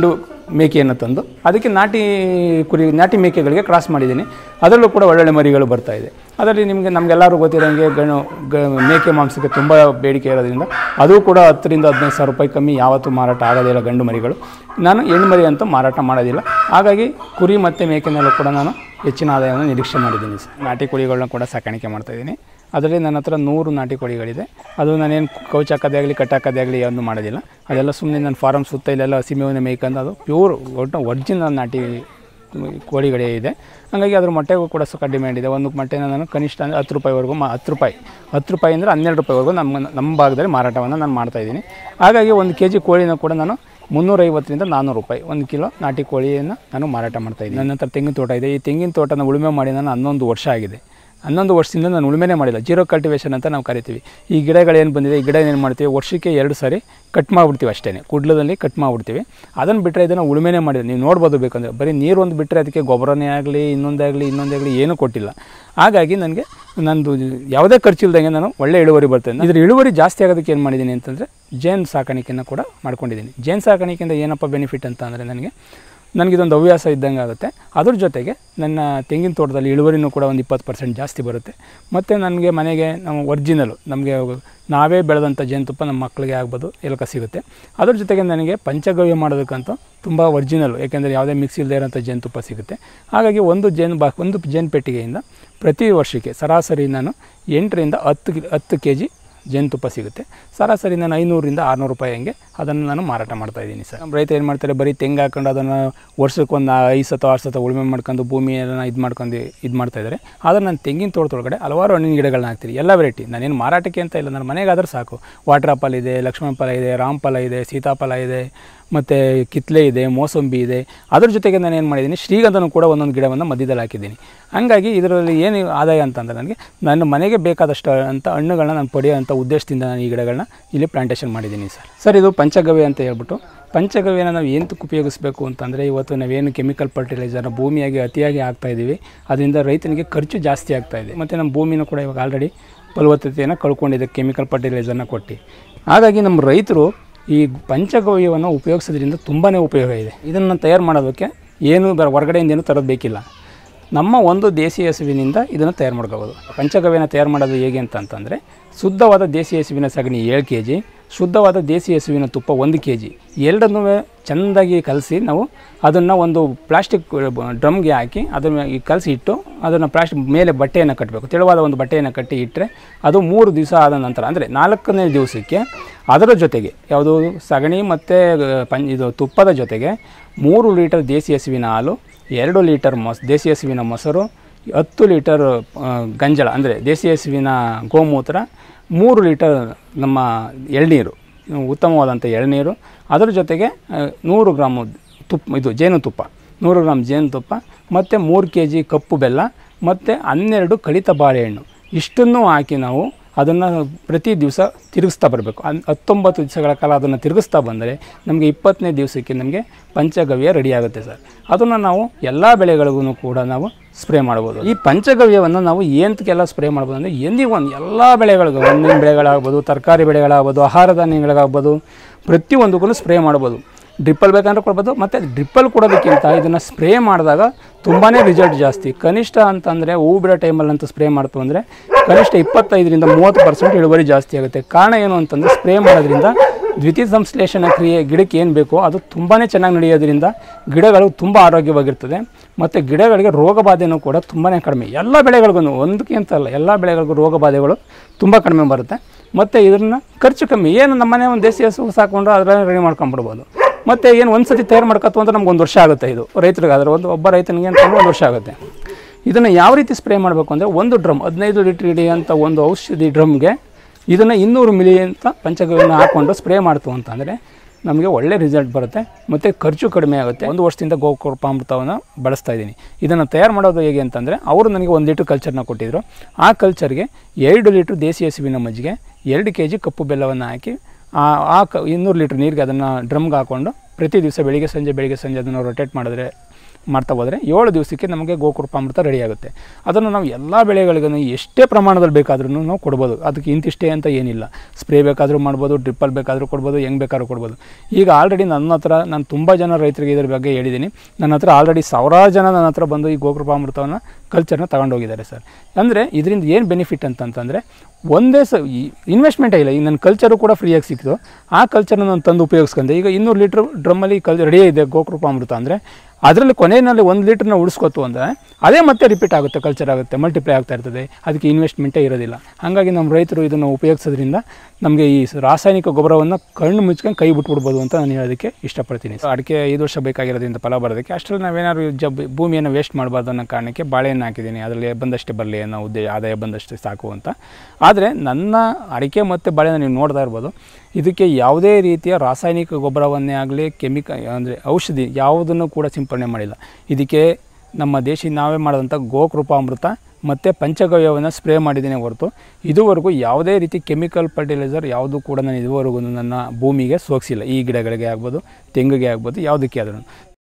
ಮೇಕೆಯನ್ನು ತಂದು ಅದಕ್ಕೆ ನಾಟಿ ಕುರಿ ನಾಟಿ ಮೇಕೆಗಳಿಗೆ ಕ್ರಾಸ್ ಮಾಡಿದ್ದೀನಿ ಅದರಲ್ಲೂ ಕೂಡ ಒಳ್ಳೊಳ್ಳೆ ಮರಿಗಳು ಬರ್ತಾ ಇದೆ ಅದರಲ್ಲಿ ನಿಮಗೆ ನಮಗೆಲ್ಲರೂ ಗೊತ್ತಿರೋಂಗೆ ಗಣು ಗ ಮೇಕೆ ಮಾಂಸಕ್ಕೆ ತುಂಬ ಬೇಡಿಕೆ ಇರೋದ್ರಿಂದ ಅದು ಕೂಡ ಹತ್ತರಿಂದ ಹದಿನೈದು ಸಾವಿರ ರೂಪಾಯಿ ಕಮ್ಮಿ ಯಾವತ್ತೂ ಮಾರಾಟ ಆಗೋದಿಲ್ಲ ಗಂಡು ಮರಿಗಳು ನಾನು ಹೆಣ್ಣು ಮರಿ ಅಂತೂ ಮಾರಾಟ ಮಾಡೋದಿಲ್ಲ ಹಾಗಾಗಿ ಕುರಿ ಮತ್ತು ಮೇಕೆನಲ್ಲೂ ಕೂಡ ನಾನು ಹೆಚ್ಚಿನ ಆದಾಯವನ್ನು ನಿರೀಕ್ಷೆ ಮಾಡಿದ್ದೀನಿ ಸರ್ ನಾಟಿ ಕುರಿಗಳನ್ನ ಕೂಡ ಸಾಕಾಣಿಕೆ ಮಾಡ್ತಾಯಿದ್ದೀನಿ ಅದರಲ್ಲಿ ನನ್ನ ಹತ್ರ ನೂರು ನಾಟಿ ಕೋಳಿಗಳಿದೆ ಅದು ನಾನೇನು ಕೌಚ್ ಹಾಕೋದೇ ಆಗಲಿ ಕಟ್ ಹಾಕೋದೇ ಆಗಲಿ ಏನು ಮಾಡೋದಿಲ್ಲ ಅದೆಲ್ಲ ಸುಮ್ಮನೆ ನನ್ನ ಫಾರಮ್ ಸುತ್ತ ಇಲ್ಲೆಲ್ಲ ಹಸಿಮೇವನ್ನ ಮೇಯ್ಕೊಂಡು ಅದು ಪ್ಯೂರ್ ಒಟ್ಟು ಒರಿಜಿನಲ್ ನಾಟಿ ಕೋಳಿಗಳೇ ಇದೆ ಹಾಗಾಗಿ ಅದ್ರ ಮೊಟ್ಟೆಗೂ ಕೂಡ ಸುಖ ಡಿಮ್ಯಾಂಡ್ ಇದೆ ಒಂದು ಮೊಟ್ಟೆನ ನಾನು ಕನಿಷ್ಠ ಅಂದರೆ ಹತ್ತು ರೂಪಾಯಿವರೆಗೂ ಮಾ ಹತ್ತು ರೂಪಾಯಿ ಹತ್ತು ರೂಪಾಯಿ ಅಂದರೆ ಹನ್ನೆರಡು ರೂಪಾಯಿವರೆಗೂ ನಮ್ಮ ನಮ್ಮ ಭಾಗದಲ್ಲಿ ಮಾರಾಟವನ್ನು ನಾನು ಮಾಡ್ತಾಯಿದ್ದೀನಿ ಹಾಗಾಗಿ ಒಂದು ಕೆ ಜಿ ಕೋಳಿನ ಕೂಡ ನಾನು ಮುನ್ನೂರೈವತ್ತರಿಂದ ನಾನ್ನೂರು ರೂಪಾಯಿ ಒಂದು ಕಿಲೋ ನಾಟಿ ಕೋಳಿಯನ್ನು ನಾನು ಮಾರಾಟ ಮಾಡ್ತಾಯಿದ್ದೀನಿ ನನ್ನ ಹತ್ರ ತೆಂಗಿನ ತೋಟ ಇದೆ ಈ ತೆಂಗಿನ ತೋಟನ ಉಳುಮೆ ಮಾಡಿ ನಾನು ಹನ್ನೊಂದು ವರ್ಷ ಆಗಿದೆ ಹನ್ನೊಂದು ವರ್ಷದಿಂದ ನಾನು ಉಳುಮೆನೇ ಮಾಡಿಲ್ಲ ಜೀರೋ ಕಲ್ಟಿವೇಷನ್ ಅಂತ ನಾವು ಕರಿತೀವಿ ಈ ಗಿಡಗಳೇನು ಬಂದಿದೆ ಈ ಗಿಡ ಏನು ಮಾಡ್ತೀವಿ ವರ್ಷಕ್ಕೆ ಎರಡು ಸಾರಿ ಕಟ್ ಮಾಡಿಬಿಡ್ತೀವಿ ಅಷ್ಟೇ ಕುಡ್ಲದಲ್ಲಿ ಕಟ್ ಮಾಡಿಬಿಡ್ತೀವಿ ಅದನ್ನು ಬಿಟ್ಟರೆ ಇದನ್ನು ಉಳುಮೆನೇ ಮಾಡಿದೆ ನೀವು ನೋಡ್ಬೋದು ಬೇಕಂದರೆ ಬರೀ ನೀರು ಒಂದು ಬಿಟ್ಟರೆ ಅದಕ್ಕೆ ಗೊಬ್ಬರನೇ ಆಗಲಿ ಇನ್ನೊಂದೇ ಆಗಲಿ ಇನ್ನೊಂದೇ ಆಗಲಿ ಏನೂ ಕೊಟ್ಟಿಲ್ಲ ಹಾಗಾಗಿ ನನಗೆ ನಂದು ಯಾವುದೇ ಖರ್ಚಿಲ್ದಂಗೆ ನಾನು ಒಳ್ಳೆ ಇಳುವರಿ ಬರ್ತೇನೆ ಇದ್ರ ಇಳುವರಿ ಜಾಸ್ತಿ ಆಗೋದಕ್ಕೆ ಏನು ಮಾಡಿದ್ದೀನಿ ಅಂತಂದರೆ ಜೇನು ಸಾಕಾಣಿಕೆಯನ್ನು ಕೂಡ ಮಾಡ್ಕೊಂಡಿದ್ದೀನಿ ಜೇನು ಸಾಕಾಣಿಕೆಯಿಂದ ಏನಪ್ಪ ಬೆನಿಫಿಟ್ ಅಂತ ಅಂದರೆ ನನಗೆ ನನಗಿದೊಂದು ಹವ್ಯಾಸ ಇದ್ದಂಗೆ ಆಗುತ್ತೆ ಅದ್ರ ಜೊತೆಗೆ ನನ್ನ ತೆಂಗಿನ ತೋಟದಲ್ಲಿ ಇಳುವರಿನೂ ಕೂಡ ಒಂದು ಇಪ್ಪತ್ತು ಪರ್ಸೆಂಟ್ ಜಾಸ್ತಿ ಬರುತ್ತೆ ಮತ್ತು ನನಗೆ ಮನೆಗೆ ನಾವು ಒರ್ಜಿನಲು ನಮಗೆ ನಾವೇ ಬೆಳೆದಂಥ ಜೇನುತುಪ್ಪ ನಮ್ಮ ಮಕ್ಕಳಿಗೆ ಆಗ್ಬೋದು ಎಲ್ಕ ಸಿಗುತ್ತೆ ಅದ್ರ ಜೊತೆಗೆ ನನಗೆ ಪಂಚಗವ್ಯ ಮಾಡೋದಕ್ಕಂತೂ ತುಂಬ ಒರ್ಜಿನಲು ಯಾಕೆಂದರೆ ಯಾವುದೇ ಮಿಕ್ಸ್ ಇಲ್ಲದೆ ಇರೋಂಥ ಜೇನುತುಪ್ಪ ಸಿಗುತ್ತೆ ಹಾಗಾಗಿ ಒಂದು ಜೇನು ಬಾ ಒಂದು ಜೇನು ಪೆಟ್ಟಿಗೆಯಿಂದ ಪ್ರತಿ ವರ್ಷಕ್ಕೆ ಸರಾಸರಿ ನಾನು ಎಂಟರಿಂದ ಹತ್ತು ಕಿ ಹತ್ತು ಕೆ ಜಿ ಜೇನುತುಪ್ಪ ಸಿಗುತ್ತೆ ಸರಾಸರಿ ನಾನು ಐನೂರಿಂದ ಆರುನೂರು ರೂಪಾಯಿ ಹಂಗೆ ಅದನ್ನು ನಾನು ಮಾರಾಟ ಮಾಡ್ತಾ ಇದ್ದೀನಿ ಸರ್ ನಮ್ಮ ರೈತ ಏನು ಮಾಡ್ತಾರೆ ಬರೀ ತೆಂಗು ಹಾಕೊಂಡು ಅದನ್ನು ವರ್ಷಕ್ಕೊಂದು ಐದು ಸತ ಆರು ಸತ ಉಳುಮೆ ಮಾಡ್ಕೊಂಡು ಭೂಮಿಯನ್ನು ಇದು ಮಾಡ್ಕೊಂಡು ಇದು ಮಾಡ್ತಾ ಇದ್ದಾರೆ ಆದರೆ ನಾನು ತೆಂಗಿನ ತೋಟದೊಳಗಡೆ ಹಲವಾರು ಹಣ್ಣಿನ ಗಿಡಗಳನ್ನ ಹಾಕ್ತೀನಿ ಎಲ್ಲ ವೆರೈಟಿ ನಾನೇನು ಮಾರಾಟಕ್ಕೆ ಅಂತ ಇಲ್ಲ ನನ್ನ ಮನೆಗಾದ್ರೆ ಸಾಕು ವಾಟರ್ ಆಪಲ್ ಇದೆ ಲಕ್ಷ್ಮಣ ಫಲ ಇದೆ ರಾಮಫಲ ಇದೆ ಸೀತಾಫಲ ಇದೆ ಮತ್ತು ಕಿತ್ಲೆ ಇದೆ ಮೋಸಂಬಿ ಇದೆ ಅದ್ರ ಜೊತೆಗೆ ನಾನು ಏನು ಮಾಡಿದ್ದೀನಿ ಶ್ರೀಗಂಧನೂ ಕೂಡ ಒಂದೊಂದು ಗಿಡವನ್ನು ಮಧ್ಯದಲ್ಲಿ ಹಾಕಿದ್ದೀನಿ ಹಾಗಾಗಿ ಇದರಲ್ಲಿ ಏನು ಆದಾಯ ಅಂತಂದರೆ ನನಗೆ ನನ್ನ ಮನೆಗೆ ಬೇಕಾದಷ್ಟು ಅಂತ ಹಣ್ಣುಗಳನ್ನ ನಾನು ಪಡೆಯೋಂಥ ಉದ್ದೇಶದಿಂದ ನಾನು ಈ ಗಿಡಗಳನ್ನ ಇಲ್ಲಿ ಪ್ಲಾಂಟೇಷನ್ ಮಾಡಿದ್ದೀನಿ ಸರ್ ಸರ್ ಇದು ಪಂಚಗವ್ಯ ಅಂತ ಹೇಳ್ಬಿಟ್ಟು ಪಂಚಗವ್ಯನ ನಾವು ಏನಕ್ಕೆ ಉಪಯೋಗಿಸಬೇಕು ಅಂತಂದರೆ ಇವತ್ತು ನಾವೇನು ಕೆಮಿಕಲ್ ಫರ್ಟಿಲೈಸರ್ನ ಭೂಮಿಯಾಗಿ ಅತಿಯಾಗಿ ಹಾಕ್ತಾ ಇದ್ದೀವಿ ಅದರಿಂದ ರೈತನಿಗೆ ಖರ್ಚು ಜಾಸ್ತಿ ಆಗ್ತಾ ಇದೆ ಮತ್ತು ನಮ್ಮ ಭೂಮಿನೂ ಕೂಡ ಇವಾಗ ಆಲ್ರೆಡಿ ಫಲವತ್ತತೆಯನ್ನು ಕಳ್ಕೊಂಡಿದೆ ಕೆಮಿಕಲ್ ಫರ್ಟಿಲೈಸರ್ನ ಕೊಟ್ಟು ಹಾಗಾಗಿ ನಮ್ಮ ರೈತರು ಈ ಪಂಚಗವ್ಯವನ್ನು ಉಪಯೋಗಿಸೋದ್ರಿಂದ ತುಂಬಾ ಉಪಯೋಗ ಇದೆ ಇದನ್ನು ತಯಾರು ಮಾಡೋದಕ್ಕೆ ಏನು ಬ ಹೊರಗಡೆಯಿಂದ ಏನು ತರೋದು ಬೇಕಿಲ್ಲ ನಮ್ಮ ಒಂದು ದೇಸಿ ಹಸುವಿನಿಂದ ಇದನ್ನು ತಯಾರು ಮಾಡ್ಕೋಬೋದು ಪಂಚಗವ್ಯನ ತಯಾರು ಮಾಡೋದು ಹೇಗೆ ಅಂತಂತಂದರೆ ಶುದ್ಧವಾದ ದೇಸಿ ಹಸುವಿನ ಸಗಣಿ ಏಳು ಕೆ ಜಿ ಶುದ್ಧವಾದ ದೇಸಿ ಹಸುವಿನ ತುಪ್ಪ ಒಂದು ಕೆ ಜಿ ಎರಡನ್ನೂ ಚೆಂದಾಗಿ ಕಲಸಿ ನಾವು ಅದನ್ನು ಒಂದು ಪ್ಲಾಸ್ಟಿಕ್ ಡ್ರಮ್ಗೆ ಹಾಕಿ ಅದನ್ನು ಈ ಕಲಸಿ ಇಟ್ಟು ಅದನ್ನು ಪ್ಲಾಸ್ಟಿಕ್ ಮೇಲೆ ಬಟ್ಟೆಯನ್ನು ಕಟ್ಟಬೇಕು ತೆಳುವಾದ ಒಂದು ಬಟ್ಟೆಯನ್ನು ಕಟ್ಟಿ ಇಟ್ಟರೆ ಅದು ಮೂರು ದಿವಸ ಆದ ನಂತರ ಅಂದರೆ ನಾಲ್ಕನೇ ದಿವಸಕ್ಕೆ ಅದರ ಜೊತೆಗೆ ಯಾವುದು ಸಗಣಿ ಮತ್ತು ಪಂ ಇದು ತುಪ್ಪದ ಜೊತೆಗೆ ಮೂರು ಲೀಟರ್ ದೇಸಿ ಹಸುವಿನ ಹಾಲು ಎರಡು ಲೀಟರ್ ಮೊಸ್ ದೇಸಿ ಹಸುವಿನ ಮೊಸರು ಹತ್ತು ಲೀಟರ್ ಆ, ಗಂಜಲ ಅಂದರೆ ದೇಸಿ ಹಸುವಿನ ಗೋಮೂತ್ರ ಮೂರು ಲೀಟರ್ ನಮ್ಮ ಎಳ್ನೀರು ಉತ್ತಮವಾದಂಥ ಎಳ್ನೀರು ಅದರ ಜೊತೆಗೆ ಆ, ನೂರು ಗ್ರಾಮು ತುಪ್ಪ ಇದು ಜೇನುತುಪ್ಪ ನೂರು ಗ್ರಾಮ್ ಜೇನುತುಪ್ಪ ಮತ್ತು ಮೂರು ಕೆ ಜಿ ಕಪ್ಪು ಬೆಲ್ಲ ಮತ್ತು ಹನ್ನೆರಡು ಕಳಿತ ಬಾಳೆಹಣ್ಣು ಇಷ್ಟನ್ನು ಹಾಕಿ ನಾವು ಅದನ್ನು ಪ್ರತಿ ದಿವಸ ತಿರುಗಿಸ್ತಾ ಬರಬೇಕು ಅನ್ ಹತ್ತೊಂಬತ್ತು ದಿವಸಗಳ ಕಾಲ ಅದನ್ನು ತಿರುಗಿಸ್ತಾ ಬಂದರೆ ನಮಗೆ ಇಪ್ಪತ್ತನೇ ದಿವಸಕ್ಕೆ ನಮಗೆ ಪಂಚಗವ್ಯ ರೆಡಿ ಆಗುತ್ತೆ ಸರ್ ಅದನ್ನು ನಾವು ಎಲ್ಲ ಬೆಳೆಗಳಿಗೂ ಕೂಡ ನಾವು ಸ್ಪ್ರೇ ಮಾಡ್ಬೋದು ಈ ಪಂಚಗವ್ಯವನ್ನು ನಾವು ಏನಕ್ಕೆಲ್ಲ ಸ್ಪ್ರೇ ಮಾಡ್ಬೋದು ಅಂದರೆ ಎಂದಿಗೂ ಒಂದು ಎಲ್ಲ ಬೆಳೆಗಳಿಗೂ ಹಣ್ಣಿನ ಬೆಳೆಗಳಾಗ್ಬೋದು ತರಕಾರಿ ಬೆಳೆಗಳಾಗ್ಬೋದು ಆಹಾರ ಧಾನ್ಯಗಳಾಗ್ಬೋದು ಪ್ರತಿಯೊಂದಕ್ಕೂ ಸ್ಪ್ರೇ ಮಾಡ್ಬೋದು ಡ್ರಿಪ್ಪಲ್ಲಿ ಬೇಕಂದ್ರೆ ಕೊಡ್ಬೋದು ಮತ್ತು ಡ್ರಿಪ್ಪಲ್ಲಿ ಕೊಡೋದಕ್ಕಿಂತ ಇದನ್ನು ಸ್ಪ್ರೇ ಮಾಡಿದಾಗ ತುಂಬಾ ರಿಸಲ್ಟ್ ಜಾಸ್ತಿ ಕನಿಷ್ಠ ಅಂತಂದರೆ ಹೂವು ಬಿಡೋ ಟೈಮಲ್ಲಂತೂ ಸ್ಪ್ರೇ ಮಾಡ್ತು ಅಂದರೆ ಕನಿಷ್ಠ ಇಪ್ಪತ್ತೈದರಿಂದ ಮೂವತ್ತು ಪರ್ಸೆಂಟ್ ಇಳುವರಿ ಜಾಸ್ತಿ ಆಗುತ್ತೆ ಕಾರಣ ಏನು ಅಂತಂದರೆ ಸ್ಪ್ರೇ ಮಾಡೋದ್ರಿಂದ ದ್ವಿತೀಯ ಸಂಶ್ಲೇಷಣ ಕ್ರಿಯೆ ಗಿಡಕ್ಕೆ ಏನು ಬೇಕೋ ಅದು ತುಂಬಾ ಚೆನ್ನಾಗಿ ನಡೆಯೋದ್ರಿಂದ ಗಿಡಗಳು ತುಂಬ ಆರೋಗ್ಯವಾಗಿರ್ತದೆ ಮತ್ತು ಗಿಡಗಳಿಗೆ ರೋಗ ಬಾಧೆನೂ ಕೂಡ ತುಂಬಾ ಕಡಿಮೆ ಎಲ್ಲ ಬೆಳೆಗಳಿಗೂ ಒಂದಕ್ಕೆ ಅಂತ ಅಲ್ಲ ಎಲ್ಲ ಬೆಳೆಗಳಿಗೂ ರೋಗ ಬಾಧೆಗಳು ತುಂಬ ಕಡಿಮೆ ಬರುತ್ತೆ ಮತ್ತು ಇದನ್ನು ಖರ್ಚು ಕಮ್ಮಿ ಏನು ನಮ್ಮನೆ ಒಂದು ದೇಸಿ ಹಸು ಸಾಕೊಂಡು ಅದರಲ್ಲಿ ರೆಡಿ ಮಾಡ್ಕೊಂಡ್ಬಿಡ್ಬೋದು ಮತ್ತು ಏನು ಒಂದು ಸತಿ ತಯಾರು ಮಾಡ್ಕೊತು ಅಂದ್ರೆ ನಮ್ಗೆ ಒಂದು ವರ್ಷ ಆಗುತ್ತೆ ಇದು ರೈತರಿಗಾದ್ರೆ ಒಂದು ಒಬ್ಬ ರೈತನಿಗೆ ಅಂತಂದ್ರೆ ಒಂದು ವರ್ಷ ಆಗುತ್ತೆ ಇದನ್ನು ಯಾವ ರೀತಿ ಸ್ಪ್ರೇ ಮಾಡಬೇಕು ಅಂದರೆ ಒಂದು ಡ್ರಮ್ ಹದಿನೈದು ಲೀಟ್ರ್ ಹಿಡಿಯೋಂಥ ಒಂದು ಔಷಧಿ ಡ್ರಮ್ಗೆ ಇದನ್ನು ಇನ್ನೂರು ಮಿಲಿ ಅಂತ ಪಂಚಗವ್ಯನ ಹಾಕ್ಕೊಂಡು ಸ್ಪ್ರೇ ಮಾಡ್ತು ಅಂತಂದರೆ ನಮಗೆ ಒಳ್ಳೆ ರಿಸಲ್ಟ್ ಬರುತ್ತೆ ಮತ್ತು ಖರ್ಚು ಕಡಿಮೆ ಆಗುತ್ತೆ ಒಂದು ವರ್ಷದಿಂದ ಗೋಕೃಪಾಮೃತವನ್ನು ಬಳಸ್ತಾ ಇದ್ದೀನಿ ಇದನ್ನು ತಯಾರು ಮಾಡೋದು ಹೇಗೆ ಅಂತಂದರೆ ಅವರು ನನಗೆ ಒಂದು ಲೀಟ್ರ್ ಕಲ್ಚರ್ನ ಕೊಟ್ಟಿದ್ದರು ಆ ಕಲ್ಚರ್ಗೆ ಎರಡು ಲೀಟ್ರ್ ದೇಸಿ ಹಸುವಿನ ಮಜ್ಜಿಗೆ ಎರಡು ಕೆ ಜಿ ಕಪ್ಪು ಬೆಲ್ಲವನ್ನು ಹಾಕಿ ಆ ಆ ಕ ಇನ್ನೂರು ಲೀಟ್ರ್ ನೀರಿಗೆ ಅದನ್ನು ಡ್ರಮ್ಗೆ ಹಾಕ್ಕೊಂಡು ಪ್ರತಿ ದಿವಸ ಬೆಳಿಗ್ಗೆ ಸಂಜೆ ಬೆಳಿಗ್ಗೆ ಸಂಜೆ ಅದನ್ನು ರೊಟೇಟ್ ಮಾಡಿದ್ರೆ ಮಾಡ್ತಾ ಹೋದರೆ ಏಳು ದಿವಸಕ್ಕೆ ನಮಗೆ ಗೋಕೃಪಾಮೃತ ರೆಡಿ ಆಗುತ್ತೆ ಅದನ್ನು ನಾವು ಎಲ್ಲ ಬೆಳೆಗಳಿಗೂ ಎಷ್ಟೇ ಪ್ರಮಾಣದಲ್ಲಿ ಬೇಕಾದ್ರೂ ನಾವು ಕೊಡ್ಬೋದು ಅದಕ್ಕೆ ಇಂತಿಷ್ಟೇ ಅಂತ ಏನಿಲ್ಲ ಸ್ಪ್ರೇ ಬೇಕಾದರೂ ಮಾಡ್ಬೋದು ಡ್ರಿಪ್ಪಲ್ಲಿ ಬೇಕಾದರೂ ಕೊಡ್ಬೋದು ಹೆಂಗೆ ಬೇಕಾದ್ರೂ ಕೊಡ್ಬೋದು ಈಗ ಆಲ್ರೆಡಿ ನನ್ನ ಹತ್ರ ನಾನು ತುಂಬ ಜನ ರೈತರಿಗೆ ಇದ್ರ ಬಗ್ಗೆ ಹೇಳಿದ್ದೀನಿ ನನ್ನ ಹತ್ರ ಆಲ್ರೆಡಿ ಸಾವಿರಾರು ಜನ ನನ್ನ ಹತ್ರ ಬಂದು ಈ ಗೋಕೃಪಾಮೃತವನ್ನು ಕಲ್ಚರ್ನ ತಗೊಂಡೋಗಿದ್ದಾರೆ ಸರ್ ಅಂದರೆ ಇದರಿಂದ ಏನು ಬೆನಿಫಿಟ್ ಅಂತಂತಂದರೆ ಒಂದೇ ಸ ಇನ್ವೆಸ್ಟ್ಮೆಂಟೇ ಇಲ್ಲ ಈಗ ನನ್ನ ಕಲ್ಚರು ಕೂಡ ಫ್ರೀಯಾಗಿ ಸಿಕ್ತು ಆ ಕಲ್ಚರ್ನ ನಾನು ತಂದು ಉಪಯೋಗಿಸ್ಕೊಂಡೆ ಈಗ ಇನ್ನೂರು ಲೀಟ್ರ್ ಡ್ರಮ್ಮಲ್ಲಿ ಕಲ್ ರೆಡಿ ಇದೆ ಗೋಕೃಪಾಮೃತ ಅಂದರೆ ಅದರಲ್ಲಿ ಕೊನೆಯಲ್ಲಿ ಒಂದು ಲೀಟ್ರನ್ನ ಉಳಿಸ್ಕೊತು ಅಂದರೆ ಅದೇ ಮತ್ತೆ ರಿಪೀಟ್ ಆಗುತ್ತೆ ಕಲ್ಚರ್ ಆಗುತ್ತೆ ಮಲ್ಟಿಪ್ಲೈ ಆಗ್ತಾ ಇರ್ತದೆ ಅದಕ್ಕೆ ಇನ್ವೆಸ್ಟ್ಮೆಂಟೇ ಇರೋದಿಲ್ಲ ಹಾಗಾಗಿ ನಮ್ಮ ರೈತರು ಇದನ್ನು ಉಪಯೋಗಿಸೋದ್ರಿಂದ ನಮಗೆ ಈ ಸ- ರಾಸಾಯನಿಕ ಗೊಬ್ಬರವನ್ನು ಕಣ್ಣು ಮುಚ್ಕೊಂಡು ಕೈ ಬಿಟ್ಬಿಡ್ಬೋದು ಅಂತ ನಾನು ಹೇಳೋದಕ್ಕೆ ಇಷ್ಟಪಡ್ತೀನಿ ಸೊ ಅಡಿಕೆ ಐದು ವರ್ಷ ಬೇಕಾಗಿರೋದ್ರಿಂದ ಫಲ ಬರೋದಕ್ಕೆ ಅಷ್ಟರಲ್ಲಿ ನಾವೇನಾದ್ರು ಜ ಭೂಮಿಯನ್ನು ವೇಸ್ಟ್ ಮಾಡಬಾರ್ದು ಅನ್ನೋ ಕಾರಣಕ್ಕೆ ಬಾಳೆಯನ್ನು ಹಾಕಿದ್ದೀನಿ ಅದರಲ್ಲಿ ಬಂದಷ್ಟೇ ಬರಲಿ ಅನ್ನೋ ಉದ್ದೇಶ ಆದಾಯ ಬಂದಷ್ಟೇ ಸಾಕು ಅಂತ ಆದರೆ ನನ್ನ ಅಡಿಕೆ ಮತ್ತು ಬಾಳೆನ ನೀವು ನೋಡ್ತಾ ಇರ್ಬೋದು ಇದಕ್ಕೆ ಯಾವುದೇ ರೀತಿಯ ರಾಸಾಯನಿಕ ಗೊಬ್ಬರವನ್ನೇ ಆಗಲಿ ಕೆಮಿಕ ಅಂದರೆ ಔಷಧಿ ಯಾವುದನ್ನು ಕೂಡ ಸಿಂಪಡಣೆ ಮಾಡಿಲ್ಲ ಇದಕ್ಕೆ ನಮ್ಮ ದೇಶಿ ನಾವೇ ಮಾಡಿದಂಥ ಗೋಕೃಪಾಮೃತ ಮತ್ತು ಪಂಚಗವ್ಯವನ್ನು ಸ್ಪ್ರೇ ಮಾಡಿದ್ದೀನಿ ಹೊರತು ಇದುವರೆಗೂ ಯಾವುದೇ ರೀತಿ ಕೆಮಿಕಲ್ ಫರ್ಟಿಲೈಸರ್ ಯಾವುದು ಕೂಡ ನಾನು ಇದುವರೆಗೂ ನನ್ನ ಭೂಮಿಗೆ ಸೋಗಿಸಿಲ್ಲ ಈ ಗಿಡಗಳಿಗೆ ಆಗ್ಬೋದು ತೆಂಗಿಗೆ ಆಗ್ಬೋದು ಯಾವುದಕ್ಕೆ ಆದ್ರೂ